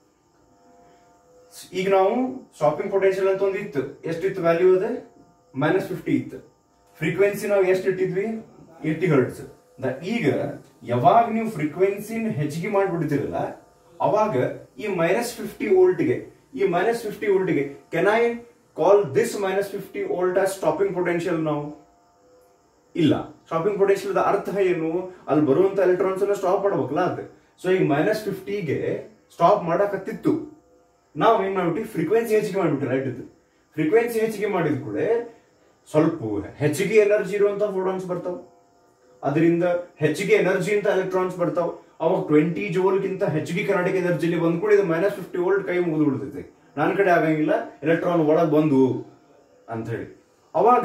ಈಗ ನಾವು ಸ್ಟಾಪಿಂಗ್ ಪೊಟೆನ್ಶಿಯಲ್ ಅಂತ ಒಂದು ಇತ್ತು ಎಷ್ಟಿತ್ತು ವ್ಯಾಲ್ಯೂ ಅದೇ ಮೈನಸ್ ಫಿಫ್ಟಿ ಇತ್ತು ಫ್ರೀಕ್ವೆನ್ಸಿ ನಾವು ಎಷ್ಟು ಇಟ್ಟಿದ್ವಿ ಏಟಿ ಹರ್ಡ್ಸ್ ದ- ಈಗ ಯಾವಾಗ ನೀವು ಫ್ರೀಕ್ವೆನ್ಸಿನ ಹೆಚ್ಚಿಗೆ ಮಾಡಿಬಿಡ್ತೀರಲ್ಲ ಅವಾಗ ಈ ಮೈನಸ್ ಫಿಫ್ಟಿ ವೋಲ್ಟ್ಗೆ ಈ ಮೈನಸ್ ಫಿಫ್ಟಿ ವೋಲ್ಟ್ಗೆ can I call this minus fifty volt as stopping potential ನಾವು ಇಲ್ಲ ಸ್ಟಾಪಿಂಗ್ ಪೊಟೆನ್ಶಿಯಲ್ ಅರ್ಥ ಏನು ಅಲ್ಲಿ ಬರುವಂತ ಎಲೆಕ್ಟ್ರಾನ್ಸ್ ಅನ್ನ ಸ್ಟಾಪ್ ಮಾಡ್ಬೇಕಲ್ಲ ಅದು ಸೊ ಈಗ ಮೈನಸ್ ಫಿಫ್ಟಿಗೆ ಸ್ಟಾಪ್ ಮಾಡಕತ್ತಿತ್ತು ನಾವು ಏನ್ ಮಾಡ್ಬಿಟ್ಟು ಫ್ರೀಕ್ವೆನ್ಸಿ ಹೆಚ್ಚಿಗೆ ಮಾಡ್ಬಿಟ್ಟು ರೈಟ್ ಇದು ಫ್ರೀಕ್ವೆನ್ಸಿ ಹೆಚ್ಚಿಗೆ ಮಾಡಿದ ಕೂಡ ಸ್ವಲ್ಪ ಹೆಚ್ಚಿಗೆ ಎನರ್ಜಿ ಇರುವಂತ ಫೋಟಾನ್ಸ್ ಬರ್ತಾವ ಅದರಿಂದ ಹೆಚ್ಚಿಗೆ ಎನರ್ಜಿ ಅಂತ ಎಲೆಕ್ಟ್ರಾನ್ಸ್ ಬರ್ತಾವ ಅವಾಗ ಟ್ವೆಂಟಿ ಜೋಲ್ಗಿಂತ ಹೆಚ್ಚಿಗೆ ಕರ್ನಾಟಕ ಎನರ್ಜಿಲಿ ಬಂದ್ ಕೂಡ ಇದು ಮೈನಸ್ ಫಿಫ್ಟಿ ವೋಲ್ಟ್ ಕೈ ಮುಗಿದು ಬಿಡ್ತೈತಿ ನನ್ನ ಕಡೆ ಆಗಂಗಿಲ್ಲ ಎಲೆಕ್ಟ್ರಾನ್ ಒಳಗ್ ಬಂದು ಅಂತ ಹೇಳಿ ಅವಾಗ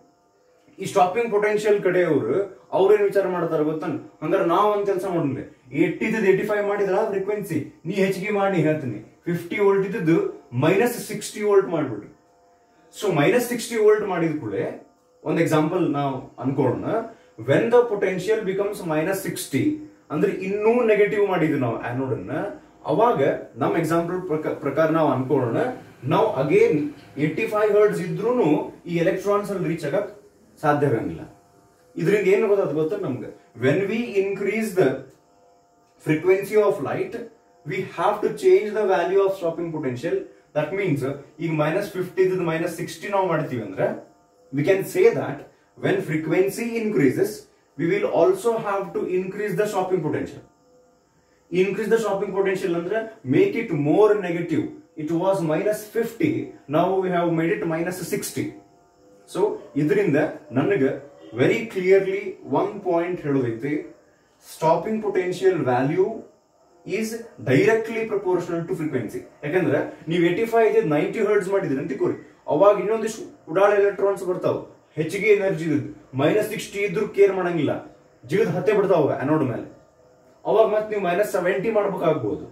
ಈ ಸ್ಟಾಪಿಂಗ್ ಪೊಟೆನ್ಶಿಯಲ್ ಕಡೆಯವರು ಅವ್ರೇನ್ ವಿಚಾರ ಮಾಡ್ತಾರ ಗೊತ್ತ ಹಂಗಾರೆ ನಾವು ಒಂದ್ ಕೆಲಸ ಮಾಡಿದ್ವಿ ಏಟಿ ಏಟಿ ಫೈವ್ ಮಾಡಿದ್ರ ಫ್ರೀಕ್ವೆನ್ಸಿ ನೀ ಹೆಚ್ಚಿಗೆ ಮಾಡಿ ಹೇಳ್ತೀನಿ ಫಿಫ್ಟಿ ವೋಲ್ಟ್ ಇದ್ದದ್ದು ಮೈನಸ್ ಸಿಕ್ಸ್ಟಿ ವೋಲ್ಟ್ ಮಾಡ್ಬಿಡ್ರಿ ಸೊ ಮೈನಸ್ ಸಿಕ್ಸ್ಟಿ ವೋಲ್ಟ್ ಮಾಡಿದ ಕೂಡ ಒಂದ್ ಎಕ್ಸಾಂಪಲ್ ನಾವು ಅನ್ಕೊಳ್ಳೋಣ when the potential becomes minus sixty ಅಂದ್ರೆ ಇನ್ನೂ ನೆಗೆಟಿವ್ ಮಾಡಿದ್ವಿ ನಾವು ಆನೋಡ್ ಅನ್ನ ಅವಾಗ ನಮ್ ಎಕ್ಸಾಂಪಲ್ ಪ್ರಕಾರ ನಾವು ಅನ್ಕೊಳ್ಳೋಣ ನಾವು ಅಗೇನ್ ಏಟಿ ಫೈವ್ ಹರ್ಡ್ಸ್ ಇದ್ರೂ ಈ ಎಲೆಕ್ಟ್ರಾನ್ಸ್ ಅಲ್ಲಿ ರೀಚ್ ಆಗಕ್ ಸಾಧ್ಯವಾಗಂಗಿಲ್ಲ ಇದರಿಂದ ಏನು ಗೊತ್ತಾದ ಗೊತ್ತಾ ನಮ್ಗೆ when we increase the frequency of light we have to change the value of stopping potential that means ಈಗ ಮೈನಸ್ ಫಿಫ್ಟಿ ಮೈನಸ್ ಸಿಕ್ಸ್ಟಿ ನಾವು ಮಾಡ್ತೀವಿ ಅಂದ್ರೆ we can say that when frequency increases we will also have to increase the stopping potential increase the stopping potential ಅಂದ್ರೆ make it more negative it was minus 50 now we have made it minus 60 so ಇದರಿಂದ ನನಗೆ very clearly one point ಹೇಳೋದೈತಿ stopping potential value is directly proportional to frequency ಯಾಕಂದ್ರೆ ನೀವು eighty five ಇದೆ ninety hertz ಮಾಡಿದ್ರಿ ಅಂತ ತಿಳ್ಕೊರಿ ಅವಾಗ ಇನ್ನೊಂದಿಷ್ಟು ಉಡಾಳ ಎಲೆಕ್ಟ್ರಾನ್ಸ್ ಬರ್ತಾವ ಹೆಚ್ಚಿಗೆ ಎನರ್ಜಿ ಇದ್ದು ಮೈನಸ್ ಸಿಕ್ಸ್ಟಿ ಇದ್ರು ಕೇರ್ ಮಾಡಂಗಿಲ್ಲ ಜಿಗದ್ ಹತ್ತೆ ಬಿಡ್ತಾವ ಅನೋಡ್ ಮೇಲೆ ಅವಾಗ ಮತ್ತೆ ನೀವು ಮೈನಸ್ ಸೆವೆಂಟಿ ಮಾಡ್ಬೇಕಾಗ್ಬೋದು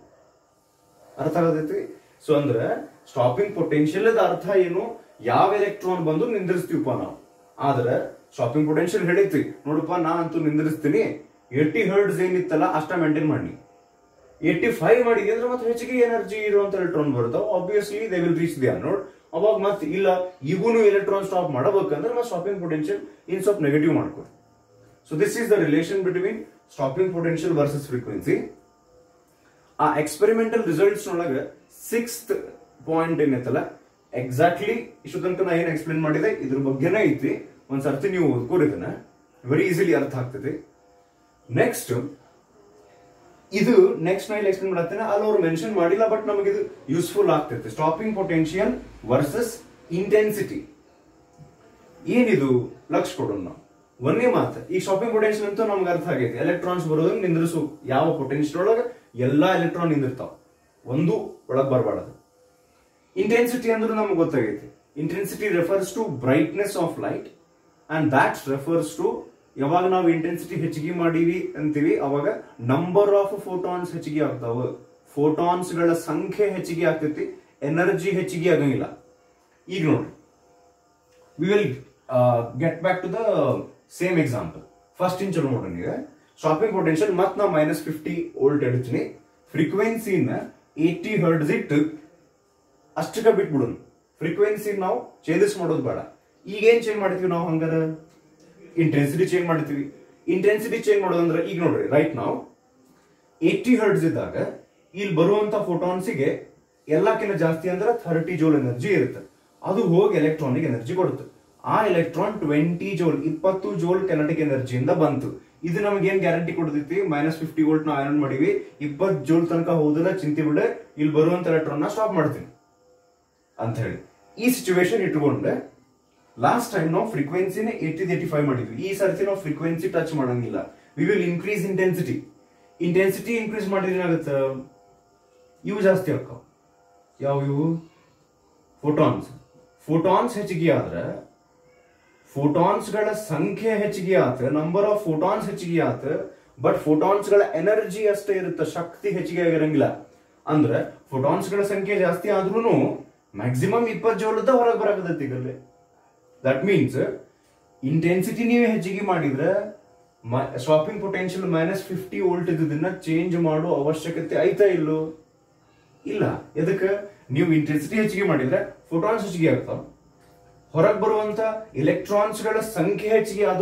ಅರ್ಥ ಆಗತೈತಿ ಸೊ ಅಂದ್ರೆ ಸ್ಟಾಪಿಂಗ್ ಪೊಟೆನ್ಶಿಯಲ್ ಅರ್ಥ ಏನು ಯಾವ ಎಲೆಕ್ಟ್ರಾನ್ ಬಂದು ನಿಂದಿರಿಸ್ತೀವಪ್ಪ ನಾವು ಆದ್ರೆ ಸ್ಟಾಪಿಂಗ್ ಪೊಟೆನ್ಶಿಯಲ್ ಹೇಳಿದ್ವಿ ನೋಡಪ್ಪ ನಾ ಅಂತೂ ನಿಂದಿರಿಸ್ತೀನಿ ಏಟಿ ಹರ್ಡ್ಸ್ ಏನಿತ್ತಲ್ಲ ಅಷ್ಟ ಮೇಂಟೈನ್ ಮಾಡಿ ಏಟಿ ಫೈವ್ ಮಾಡಿದ್ವಿ ಅಂದ್ರೆ ಮತ್ತೆ ಹೆಚ್ಚಿಗೆ ಎನರ್ಜಿ ಇರುವಂತ ಎಲೆಕ್ಟ್ರಾನ್ ಬರ್ತಾವ obviously they will reach the node ಅವಾಗ ಮತ್ತೆ ಇಲ್ಲ ಈಗೂನು ಎಲೆಕ್ಟ್ರಾನ್ ಸ್ಟಾಪ್ ಮಾಡಬೇಕಂದ್ರೆ ಮತ್ತೆ ಸ್ಟಾಪಿಂಗ್ ಪೊಟೆನ್ಶಿಯಲ್ ಇನ್ ಸ್ವಲ್ಪ ನೆಗೆಟಿವ್ ಮಾಡ್ಕೊ so this is the relation between stopping potential versus frequency ಆ ಎಕ್ಸ್ಪೆರಿಮೆಂಟಲ್ ರಿಸಲ್ಟ್ಸ್ ನೊಳಗೆ ಸಿಕ್ಸ್ತ್ ಪಾಯಿಂಟ್ ಏನೈತಲ್ಲ ಎಕ್ಸಾಕ್ಟ್ಲಿ ಇಷ್ಟು ತನಕ ನಾ ಏನ್ ಎಕ್ಸ್ಪ್ಲೇನ್ ಮಾಡಿದೆ ಇದ್ರ ಬಗ್ಗೆನೇ ಐತಿ ಒಂದ್ ಸರ್ತಿ ನೀವು ಓದ್ಕೋರಿ ಇದನ್ನ ವೆರಿ ಈಸಿಲಿ ಅರ್ಥ ಆಗ್ತದೆ ನೆಕ್ಸ್ಟ್ ಇದು ನೆಕ್ಸ್ಟ್ ನಾ ಇಲ್ಲಿ ಎಕ್ಸ್ಪ್ಲೇನ್ ಮಾಡತ್ತೇನೆ ಅಲ್ಲಿ ಅವ್ರು ಮೆನ್ಷನ್ ಮಾಡಿಲ್ಲ ಬಟ್ ನಮಗೆ ಇದು ಯೂಸ್ಫುಲ್ ಆಗ್ತೈತೆ ಸ್ಟಾಪಿಂಗ್ ಪೊಟೆನ್ಶಿಯಲ್ ವರ್ಸಸ್ ಇಂಟೆನ್ಸಿಟಿ ಏನಿದು ಲಕ್ಷ ಕೊಡೋಣ ನಾವು ಒಂದೇ ಮಾತು ಈ ಶಾಪಿಂಗ್ ಪೊಟೆನ್ಶಿಯಲ್ ಅಂತೂ ನಮ್ಗೆ ಅರ್ಥ ಆಗೈತಿ ಎಲೆಕ್ಟ್ರಾನ್ಸ್ ಬರೋದನ್ನ ನಿಂದ್ರಿಸು ಯಾವ ಪೊಟೆನ್ಶಿಯಲ್ ಒಳಗೆ ಎಲ್ಲಾ ಎಲೆಕ್ಟ್ರಾನ್ ನಿಂದಿರ್ತಾವ ಒಂದು ಒಳಗ್ ಬರಬಾರದು ಇಂಟೆನ್ಸಿಟಿ ಅಂದ್ರೆ ನಮ್ಗೆ ಗೊತ್ತಾಗೈತಿ intensity refers to brightness of light and that refers to ಯಾವಾಗ ನಾವು ಇಂಟೆನ್ಸಿಟಿ ಹೆಚ್ಚಿಗೆ ಮಾಡೀವಿ ಅಂತೀವಿ ಅವಾಗ ನಂಬರ್ ಆಫ್ ಫೋಟಾನ್ಸ್ ಹೆಚ್ಚಿಗೆ ಆಗ್ತಾವ ಫೋಟಾನ್ಸ್ ಗಳ ಸಂಖ್ಯೆ ಹೆಚ್ಚಿಗೆ ಆಗ್ತೈತಿ ಎನರ್ಜಿ ಹೆಚ್ಚಿಗೆ ಆಗಂಗಿಲ್ಲ ಈಗ ನೋಡ್ರಿ we will get back to the same example first ಇಂಚ್ ನೋಡ್ರಿ ನೀವು ಶಾಪಿಂಗ್ ಪೊಟೆನ್ಶಿಯಲ್ ಮತ್ ನಾವು ಮೈನಸ್ ಫಿಫ್ಟಿ ವೋಲ್ಟ್ ಇಡ್ತೀನಿ ಫ್ರೀಕ್ವೆನ್ಸಿನ ಏಟಿ ಹರ್ಡ್ಸ್ ಇಟ್ಟು ಅಷ್ಟಕ್ಕ ಬಿಟ್ಬಿಡೋಣ ಫ್ರೀಕ್ವೆನ್ಸಿ ನಾವು ಚೇಂಜಸ್ ಮಾಡೋದು ಬೇಡ ಈಗ ಏನ್ ಚೇಂಜ್ ಮಾಡ್ತೀವಿ ನಾವು ಹಂಗಾರ ಇಂಟೆನ್ಸಿಟಿ ಚೇಂಜ್ ಮಾಡ್ತೀವಿ ಇಂಟೆನ್ಸಿಟಿ ಚೇಂಜ್ ಮಾಡೋದಂದ್ರೆ ಈಗ ನೋಡ್ರಿ ರೈಟ್ ನಾವು ಏಟಿ ಹರ್ಡ್ಸ್ ಇದ್ದಾಗ ಇಲ್ಲಿ ಬರುವಂತ ಫೋಟಾನ್ಸಿಗೆ ಎಲ್ಲಕ್ಕಿಂತ ಜಾಸ್ತಿ ಅಂದ್ರೆ ಥರ್ಟಿ ಜೋಲ್ ಎನರ್ಜಿ ಇರುತ್ತೆ ಅದು ಹೋಗಿ ಎಲೆಕ್ಟ್ರಾನಿಕ್ ಎನರ್ಜಿ ಕೊಡುತ್ತೆ ಆ ಎಲೆಕ್ಟ್ರಾನ್ ಟ್ವೆಂಟಿ ಜೋಲ್ ಇಪ್ಪತ್ತು ಜೋಲ್ ಕೆನೆಟಿಕ್ ಎನರ್ಜಿಯಿಂದ ಬಂತು ಇದು ನಮ್ಗೆ ಏನ್ ಗ್ಯಾರಂಟಿ ಕೊಡ್ತೈತಿ ಮೈನಸ್ ಫಿಫ್ಟಿ ವೋಲ್ಟ್ ನಾವು ಆನ್ ಮಾಡಿವಿ ಇಪ್ಪತ್ತು ಜೋಲ್ ತನಕ ಹೋದ್ರೆ ಚಿಂತೆ ಬಿಡ ಇಲ್ಲಿ ಬರುವಂತ ಎಲೆಕ್ಟ್ರಾನ್ ನ ಸ್ಟಾಪ್ ಮಾಡ್ತೀನಿ ಅಂತ ಹೇಳಿ ಈ ಸಿಚುವೇಶನ್ ಇಟ್ಕೊಂಡ್ರೆ ಲಾಸ್ಟ್ ಟೈಮ್ ನಾವು ಫ್ರೀಕ್ವೆನ್ಸಿನ ಏಟಿ ಏಟಿ ಫೈವ್ ಮಾಡಿದ್ವಿ ಈ ಸರ್ತಿ ನಾವು ಫ್ರೀಕ್ವೆನ್ಸಿ ಟಚ್ ಮಾಡಂಗಿಲ್ಲ we will increase intensity intensity increase ಮಾಡಿದ್ರೆ ಏನಾಗುತ್ತೆ ಇವು ಜಾಸ್ತಿ ಆಗ್ತಾವ ಯಾವ ಇವು ಫೋಟಾನ್ಸ್ ಫೋಟಾನ್ಸ್ ಹೆಚ್ಚಿಗೆ ಆದ್ರೆ ಫೋಟಾನ್ಸ್ ಗಳ ಸಂಖ್ಯೆ ಹೆಚ್ಚಿಗೆ ಆತ ನಂಬರ್ ಆಫ್ ಫೋಟಾನ್ಸ್ ಹೆಚ್ಚಿಗೆ ಆತ ಬಟ್ ಫೋಟಾನ್ಸ್ ಗಳ ಎನರ್ಜಿ ಅಷ್ಟೇ ಇರುತ್ತೆ ಶಕ್ತಿ ಹೆಚ್ಚಿಗೆ ಆಗಿರಂಗಿಲ್ಲ ಅಂದ್ರೆ ಫೋಟಾನ್ಸ್ ಗಳ ಸಂಖ್ಯೆ ಜಾಸ್ತಿ ಆದ್ರೂ ಮ್ಯಾಕ್ಸಿಮಮ್ ಇಪ್ಪತ್ತು ಜೋಲದ ಹೊರಗೆ ಬರಾಕತೈತಿ ಈಗಲ್ಲೇ ದಟ್ ಮೀನ್ಸ್ ಇಂಟೆನ್ಸಿಟಿ ನೀವೇ ಹೆಚ್ಚಿಗೆ ಮಾಡಿದ್ರೆ stopping potential minus fifty volt ಇದ್ದದನ್ನ ಚೇಂಜ್ ಮಾಡೋ ಅವಶ್ಯಕತೆ ಐತಾ ಇಲ್ಲೋ ಇಲ್ಲ ಎದಕ್ಕೆ ನೀವು ಇಂಟೆನ್ಸಿಟಿ ಹೆಚ್ಚಿಗೆ ಮಾಡಿದ್ರೆ ಫೋಟಾನ್ಸ್ ಹೆಚ್ಚಿಗೆ ಆಗ್ತಾವ ಹೊರಗೆ ಬರುವಂತ ಎಲೆಕ್ಟ್ರಾನ್ಸ್ ಗಳ ಸಂಖ್ಯೆ ಹೆಚ್ಚಿಗೆ ಆದ್ರೂ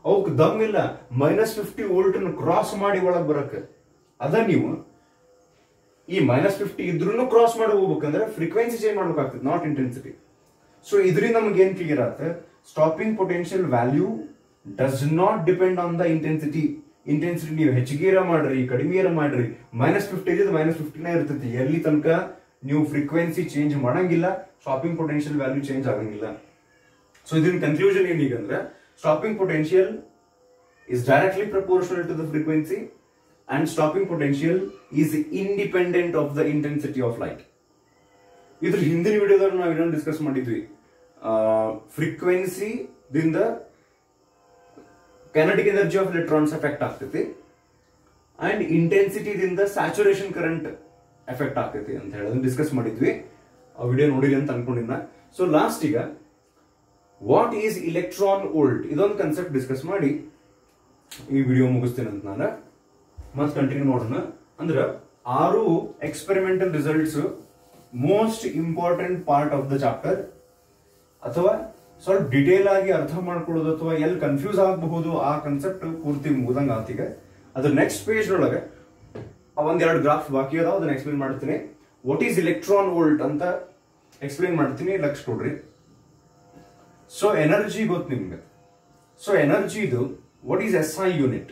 ಅವಕ್ ದಮ್ ಇಲ್ಲ ಮೈನಸ್ ಫಿಫ್ಟಿ ವೋಲ್ಟ್ ಕ್ರಾಸ್ ಮಾಡಿ ಒಳಗ್ ಬರಕ್ಕೆ ಅದ ನೀವು ಈ ಮೈನಸ್ ಫಿಫ್ಟಿ ಇದ್ರೂ ಕ್ರಾಸ್ ಮಾಡಿ ಹೋಗ್ಬೇಕಂದ್ರೆ ಫ್ರೀಕ್ವೆನ್ಸಿ ಚೇಂಜ್ ಮಾಡ್ಬೇಕಾಗ್ತದೆ ನಾಟ್ ಇಂಟೆನ್ಸಿಟಿ ಸೊ ಇದರಿಂದ ನಮ್ಗೆ ಏನ್ ಕ್ಲಿಯರ್ ಆಗುತ್ತೆ stopping potential value does not depend on the intensity intensity ನೀವು ಹೆಚ್ಚಿಗೆರ ಮಾಡ್ರಿ ಕಡಿಮೆರ ಮಾಡ್ರಿ ಮೈನಸ್ ಫಿಫ್ಟಿ ಇದ್ರೆ ಮೈನಸ್ ಫಿಫ್ಟಿನೇ ಇರ್ತೈತಿ ಎಲ್ಲಿ ತನಕ ನೀವು ಫ್ರೀಕ್ವೆನ್ಸಿ ಚೇಂಜ್ ಮಾಡಂಗಿಲ್ಲ ಸ್ಟಾಪಿಂಗ್ ಪೊಟೆನ್ಶಿಯಲ್ ವ್ಯಾಲ್ಯೂ ಚೇಂಜ್ ಆಗಂಗಿಲ್ಲ ಸೊ ಇದನ್ನ ಕನ್ಕ್ಲೂಷನ್ ಏನೀಗ ಅಂದ್ರೆ stopping potential is directly proportional to the frequency and stopping potential is independent of the intensity of light ಇದ್ರ ಹಿಂದಿನ ವಿಡಿಯೋದಲ್ಲಿ ನಾವು ಇನ್ನೊಂದು ಡಿಸ್ಕಸ್ ಮಾಡಿದ್ವಿ ಫ್ರೀಕ್ವೆನ್ಸಿ ದಿಂದ kinetic energy of electrons effect ಆಗ್ತೈತಿ ಅಂಡ್ ಇಂಟೆನ್ಸಿಟಿ ದಿಂದ ಸ್ಯಾಚುರೇಷನ್ ಕರೆಂಟ್ ಎಫೆಕ್ಟ್ ಆಗ್ತೈತಿ ಅಂತ ಹೇಳಿ ಅದನ್ನ ಡಿಸ್ಕಸ್ ಮಾಡಿದ್ವಿ ಆ ವಿಡಿಯೋ ನೋಡಿರಿ ಅಂತ ಅನ್ಕೊಂಡಿನ ಸೊ ಲಾಸ್ಟ್ ಈಗ ವಾಟ್ ಈಸ್ ಇಲೆಕ್ಟ್ರಾನ್ ವೋಲ್ಟ್ ಇದೊಂದು ಕನ್ಸೆಪ್ಟ್ ಡಿಸ್ಕಸ್ ಮಾಡಿ ಈ ವಿಡಿಯೋ ಮುಗಿಸ್ತೇನೆ ಅಂತ ನಾನು ಮತ್ತೆ ಕಂಟಿನ್ಯೂ ನೋಡೋಣ ಅಂದ್ರೆ ಆರು experimental results most important part of the chapter ಅಥವಾ ಸ್ವಲ್ಪ ಡಿಟೇಲ್ ಆಗಿ ಅರ್ಥ ಮಾಡ್ಕೊಳ್ಳೋದು ಅಥವಾ ಎಲ್ಲಿ ಕನ್ಫ್ಯೂಸ್ ಆಗಬಹುದು ಆ ಕನ್ಸೆಪ್ಟ್ ಪೂರ್ತಿ ಮುಗ್ದಂಗ ಆತೀಗ ಅದ್ರ ನೆಕ್ಸ್ಟ್ ಪೇಜ್ ಒಳಗೆ ಒಂದೆರಡು ಗ್ರಾಫ್ ಬಾಕಿ ಅದಾವ ಅದನ್ನ ಎಕ್ಸ್ಪ್ಲೇನ್ ಮಾಡ್ತೀನಿ ವಾಟ್ ಈಸ್ ಇಲೆಕ್ಟ್ರಾನ್ ವೋಲ್ಟ್ ಅಂತ ಎಕ್ಸ್ಪ್ಲೇನ್ ಮಾಡ್ತೀನಿ ಲಕ್ಷ ಕೊಡ್ರಿ ಸೊ ಎನರ್ಜಿ ಗೊತ್ತು ನಿಮ್ಗೆ ಸೊ ಎನರ್ಜಿದು what is S I unit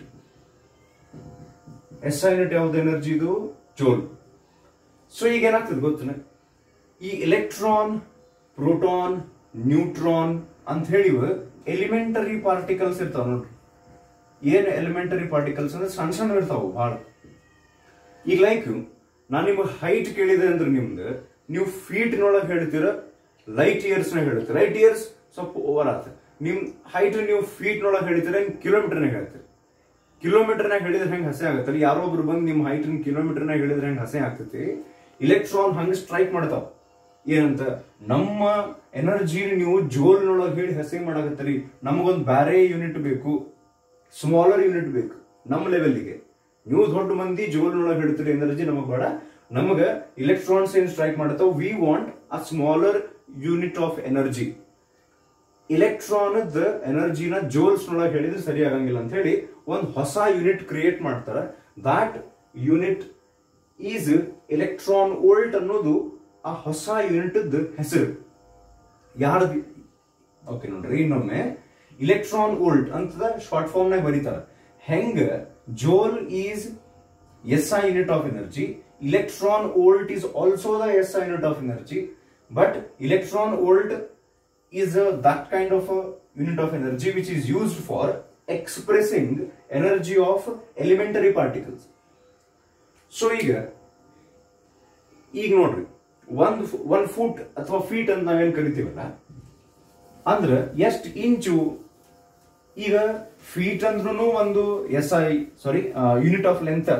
S I unit ಯಾವ್ದು ಎನರ್ಜಿದು ಜೋಲ್ ಸೊ ಈಗ ಏನಾಗ್ತದೆ ಗೊತ್ತನ ಈ ಎಲೆಕ್ಟ್ರಾನ್ ಪ್ರೋಟಾನ್ ನ್ಯೂಟ್ರಾನ್ ಅಂತ ಹೇಳಿ ಎಲಿಮೆಂಟರಿ ಪಾರ್ಟಿಕಲ್ಸ್ ಇರ್ತಾವ ನೋಡ್ರಿ ಏನ್ ಎಲಿಮೆಂಟರಿ ಪಾರ್ಟಿಕಲ್ಸ್ ಅಂದ್ರೆ ಸಣ್ಣ ಸಣ್ಣ ಇರ್ತಾವ ಬಹಳ ಈಗ ಲೈಕ್ ನಾನು ನಿಮ್ಗೆ ಹೈಟ್ ಕೇಳಿದೆ ಅಂದ್ರೆ ನಿಮ್ದು ನೀವು ಫೀಟ್ ನೊಳಗೆ ಹೇಳ್ತೀರ ಲೈಟ್ ಇಯರ್ಸ್ ನ ಹೇಳ್ತೀರ ಲೈಟ್ ಇಯರ್ಸ್ ಸ್ವಲ್ಪ ಓವರ್ ಆತ ನಿಮ್ ಹೈಟ್ ನೀವು ಫೀಟ್ ನೊಳಗೆ ಹೇಳ್ತೀರ ಕಿಲೋಮೀಟರ್ನಾಗ ಹೇಳ್ತೀರಿ ಕಿಲೋಮೀಟರ್ನಾಗ ಹೇಳಿದ್ರೆ ಹೆಂಗ್ ಹಸೆ ಆಗತ್ತಲ್ಲ ಯಾರೋ ಒಬ್ರು ಬಂದು ನಿಮ್ ಹೈಟ್ ಕಿಲೋಮೀಟರ್ನಾಗ ಹೇಳಿದ್ರೆ ಹೆಂಗ್ ಹಸೆ ಆಗ್ತೈತಿ ಇಲೆಕ್ಟ್ರಾನ್ ಹಂಗ ಸ್ಟ್ರೈಕ್ ಮಾಡ್ತಾವ ಏನಂತ ನಮ್ಮ ಎನರ್ಜಿ ನೀವು ಜೋಲ್ನೊಳಗೆ ಹೇಳಿ ಹಸೆ ಮಾಡಾಕತ್ತರಿ ನಮಗೊಂದು ಬ್ಯಾರೆ ಯೂನಿಟ್ ಬೇಕು ಸ್ಮಾಲರ್ ಯೂನಿಟ್ ಬೇಕು ನಮ್ಮ ಲೆವೆಲ್ಗೆ ನೀವು ದೊಡ್ಡ ಮಂದಿ ಜೋಲ್ನೊಳಗೆ ಹೇಳ್ತೀರಿ ಎನರ್ಜಿ ನಮಗ್ ಬೇಡ ನಮಗ ಇಲೆಕ್ಟ್ರಾನ್ಸ್ ಏನ್ ಸ್ಟ್ರೈಕ್ ಮಾಡತಾವ we want a smaller unit of energy electron ಎನರ್ಜಿನ ಜೋಲ್ಸ್ ನೊಳಗೆ ಹೇಳಿದ್ರೆ ಸರಿ ಆಗಂಗಿಲ್ಲ ಅಂತ ಹೇಳಿ ಒಂದು ಹೊಸ ಯೂನಿಟ್ ಕ್ರಿಯೇಟ್ ಮಾಡ್ತಾರ that unit is electron volt ಅನ್ನೋದು ಆ ಹೊಸ ಯೂನಿಟ್ ಹೆಸರು ಯಾರ್ದು ಓಕೆ ನೋಡ್ರಿ ಇನ್ನೊಮ್ಮೆ ಇಲೆಕ್ಟ್ರಾನ್ ವೋಲ್ಟ್ ಅಂತ ಶಾರ್ಟ್ ಫಾರ್ಮ್ ನಾಗ ಬರೀತಾರ ಹೆಂಗ joule is S I unit of energy electron volt is also the S I unit of energy but electron volt is uh, that kind of a unit of energy which is used for expressing energy of elementary particles. So ಈಗ ಈಗ ನೋಡ್ರಿ ಒಂದ್ ಒಂದ್ foot ಅಥವಾ feet ಅಂತ ನಾವೇನ್ ಕರಿತೀವಲ್ಲ ಅಂದ್ರ ಎಷ್ಟ್ ಇಂಚು ಈಗ ಫೀಟ್ ಅಂದ್ರೂ ಒಂದು S I sorry unit of length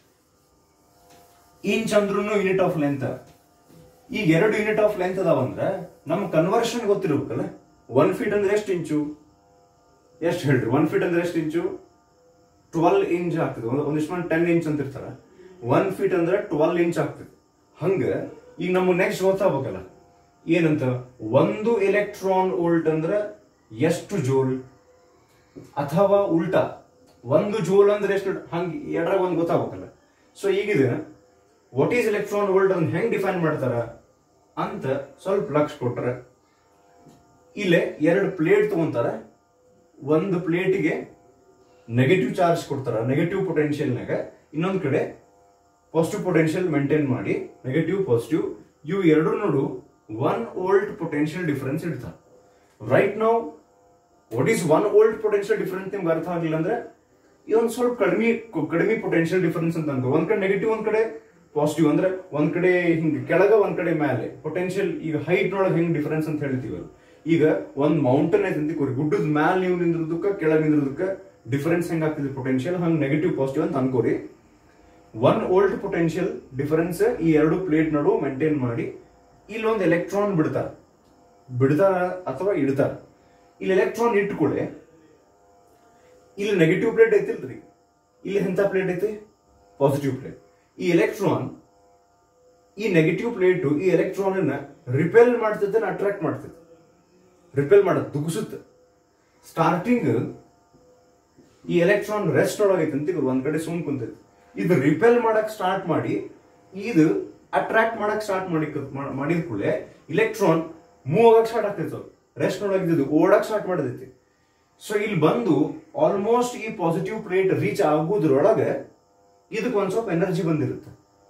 inch ಅಂದ್ರೂ ಯೂನಿಟ್ ಆಫ್ ಲೆಂತ್ ಈಗ ಎರಡು ಯೂನಿಟ್ ಆಫ್ ಲೆಂತ್ ಅದಾವಂದ್ರ ನಮ್ ಕನ್ವರ್ಷನ್ ಗೊತ್ತಿರ್ಬೇಕಲ್ಲ ಒನ್ ಫೀಟ್ ಅಂದ್ರೆ ಎಷ್ಟು ಇಂಚು ಎಷ್ಟು ಹೇಳ್ರಿ ಒನ್ ಫೀಟ್ ಅಂದ್ರೆ ಎಷ್ಟು ಇಂಚು ಟ್ವೆಲ್ ಇಂಚ್ ಆಗ್ತದೆ ಒಂದಿಷ್ಟು ಮಂದಿ ಟೆನ್ ಇಂಚ್ ಅಂತ ಇರ್ತಾರ ಒನ್ ಫೀಟ್ ಅಂದ್ರೆ ಟ್ವೆಲ್ ಇಂಚ್ ಆಗ್ತದೆ ಹಂಗ ಈಗ ನಮ್ಗೆ ನೆಕ್ಸ್ಟ್ ಗೊತ್ತಾಗ್ಬೇಕಲ್ಲ ಏನಂತ ಒಂದು ಎಲೆಕ್ಟ್ರಾನ್ ವೋಲ್ಟ್ ಅಂದ್ರೆ ಎಷ್ಟು ಜೋಲ್ ಅಥವಾ ಉಲ್ಟಾ ಒಂದು ಜೋಲ್ ಅಂದ್ರೆ ಎಷ್ಟು ಹಂಗ ಎರಡರಾಗ ಒಂದು ಗೊತ್ತಾಗ್ಬೇಕಲ್ಲ ಸೊ ಈಗಿದೆ ವಾಟ್ ಈಸ್ ಎಲೆಕ್ಟ್ರಾನ್ ವೋಲ್ಟ್ ಅದನ್ನ ಹೆಂಗ್ ಡಿಫೈನ್ ಮಾಡ್ತಾರ ಅಂತ ಸ್ವಲ್ಪ ಲಕ್ಷ ಕೊಟ್ರ ಇಲ್ಲೇ ಎರಡು ಪ್ಲೇಟ್ ತಗೊಂತಾರ ಒಂದು ಪ್ಲೇಟಿಗೆ ನೆಗೆಟಿವ್ ಚಾರ್ಜ್ ಕೊಡ್ತಾರ ನೆಗೆಟಿವ್ ಪೊಟೆನ್ಷಿಯಲ್ನಾಗ ಇನ್ನೊಂದ್ ಕಡೆ ಪಾಸಿಟಿವ್ ಪೊಟೆನ್ಷಿಯಲ್ ಮೇಂಟೈನ್ ಮಾಡಿ ನೆಗೆಟಿವ್ ಪಾಸಿಟಿವ್ ಇವು ಎರಡು ನೋಡು ಒನ್ ವೋಲ್ಟ್ ಪೊಟೆನ್ಷಿಯಲ್ ಡಿಫರೆನ್ಸ್ ಇಡ್ತಾರೆ ರೈಟ್ ನಾವು what is one volt potential difference ನಿಮ್ಗೆ ಅರ್ಥ ಆಗಿಲ್ಲ ಅಂದ್ರೆ ಇದೊಂದು ಸ್ವಲ್ಪ ಕಡಿಮೆ ಕಡಿಮೆ ಪೊಟೆನ್ಷಿಯಲ್ ಡಿಫರೆನ್ಸ್ ಅಂತ ಅನ್ಕೋ ಒಂದ್ ಕಡೆ ನೆಗೆಟಿವ್ ಒಂದ್ ಕಡೆ ಪಾಸಿಟಿವ್ ಅಂದ್ರೆ ಒಂದ್ ಕಡೆ ಹಿಂಗ್ ಕೆಳಗ ಒಂದ್ ಕಡೆ ಮೇಲೆ ಪೊಟೆನ್ಷಿಯಲ್ ಈಗ ಹೈಟ್ ನೊಳಗೆ ಹೆಂಗ್ ಡಿಫರೆನ್ಸ್ ಅಂತ ಹೇಳ್ತೀವಲ್ಲ ಈಗ ಒಂದ್ ಮೌಂಟೇನ್ ಐತೆ ಅಂತ ಕೂರಿ ಗುಡ್ಡದ ಮ್ಯಾಲ ನೀವು ನಿಂದ್ರದಕ್ಕ ಕೆಳಗ್ ನಿಂದ್ರದಕ್ಕ ಡಿಫರೆನ್ಸ್ ಹೆಂಗ್ ಆಗ್ತಿದೆ ಪೊಟೆನ್ಷಿಯಲ್ ಹಂಗ್ ನೆಗೆಟಿವ್ ಪಾಸಿಟಿವ್ ಅಂತ ಅನ್ಕೋರಿ ಒನ್ ವೋಲ್ಟ್ ಪೊಟೆನ್ಷಿಯಲ್ ಡಿಫರೆನ್ಸ್ ಈ ಎರಡು ಪ್ಲೇಟ್ ನಡು ಮೇಂಟೈನ್ ಮಾಡಿ ಇಲ್ಲೊಂದು ಎಲೆಕ್ಟ್ರಾನ್ ಬಿಡ್ತಾರ ಬಿಡ್ತಾರ ಅಥವಾ ಇಡ್ತಾರ ಇಲ್ಲಿ ಎಲೆಕ್ಟ್ರಾನ್ ಇಟ್ಕೊಳ್ಳಿ ಇಲ್ಲಿ ನೆಗೆಟಿವ್ ಪ್ಲೇಟ್ ಐತಿಲ್ರಿ ಇಲ್ಲಿ ಎಂತ ಪ್ಲೇಟ್ ಐತಿ ಪಾಸಿಟಿವ್ ಪ್ಲೇಟ್ ಈ ಎಲೆಕ್ಟ್ರಾನ್ ಈ ನೆಗೆಟಿವ್ ಪ್ಲೇಟ್ ಈ ಎಲೆಕ್ಟ್ರಾನ್ ಅನ್ನ ರಿಪೆಲ್ ಮಾಡ್ತೈತೆ ಅಟ್ರಾಕ್ಟ್ ಮಾಡ್ತೈತೆ ರಿಪೆಲ್ ಮಾಡೋದು ದುಗ್ಸುತ್ತೆ ಸ್ಟಾರ್ಟಿಂಗ್ ಈ ಎಲೆಕ್ಟ್ರಾನ್ ರೆಸ್ಟ್ ಒಳಗೈತೆ ಅಂತ ಇವ್ರು ಒಂದ್ ಕಡೆ ಸುಮ್ ಕುಂತೈತಿ ಇದು ರಿಪೆಲ್ ಮಾಡಕ್ ಸ್ಟಾರ್ಟ್ ಮಾಡಿ ಇದು ಅಟ್ರಾಕ್ಟ್ ಮಾಡಕ್ ಸ್ಟಾರ್ಟ್ ಮಾಡಿ ಮಾಡಿದ ಕೂಡಲೇ ಇಲೆಕ್ಟ್ರಾನ್ ಮೂವ್ ಆಗಕ್ ಸ್ಟಾರ್ಟ್ ಆಗ್ತೈತೆ ರೆಸ್ಟ್ ಒಳಗಿದ್ದು ಓಡಕ್ ಸ್ಟಾರ್ಟ್ ಮಾಡದೈತಿ ಸೊ ಇಲ್ಲಿ ಬಂದು ಆಲ್ಮೋಸ್ಟ್ ಈ ಪಾಸಿಟಿವ್ ಪ್ಲೇಟ್ ರೀಚ್ ಆಗುದ್ರೊಳಗೆ ಇದಕ್ಕೆ ಒಂದ್ ಸ್ವಲ್ಪ ಎನರ್ಜಿ ಬಂದಿರುತ್ತೆ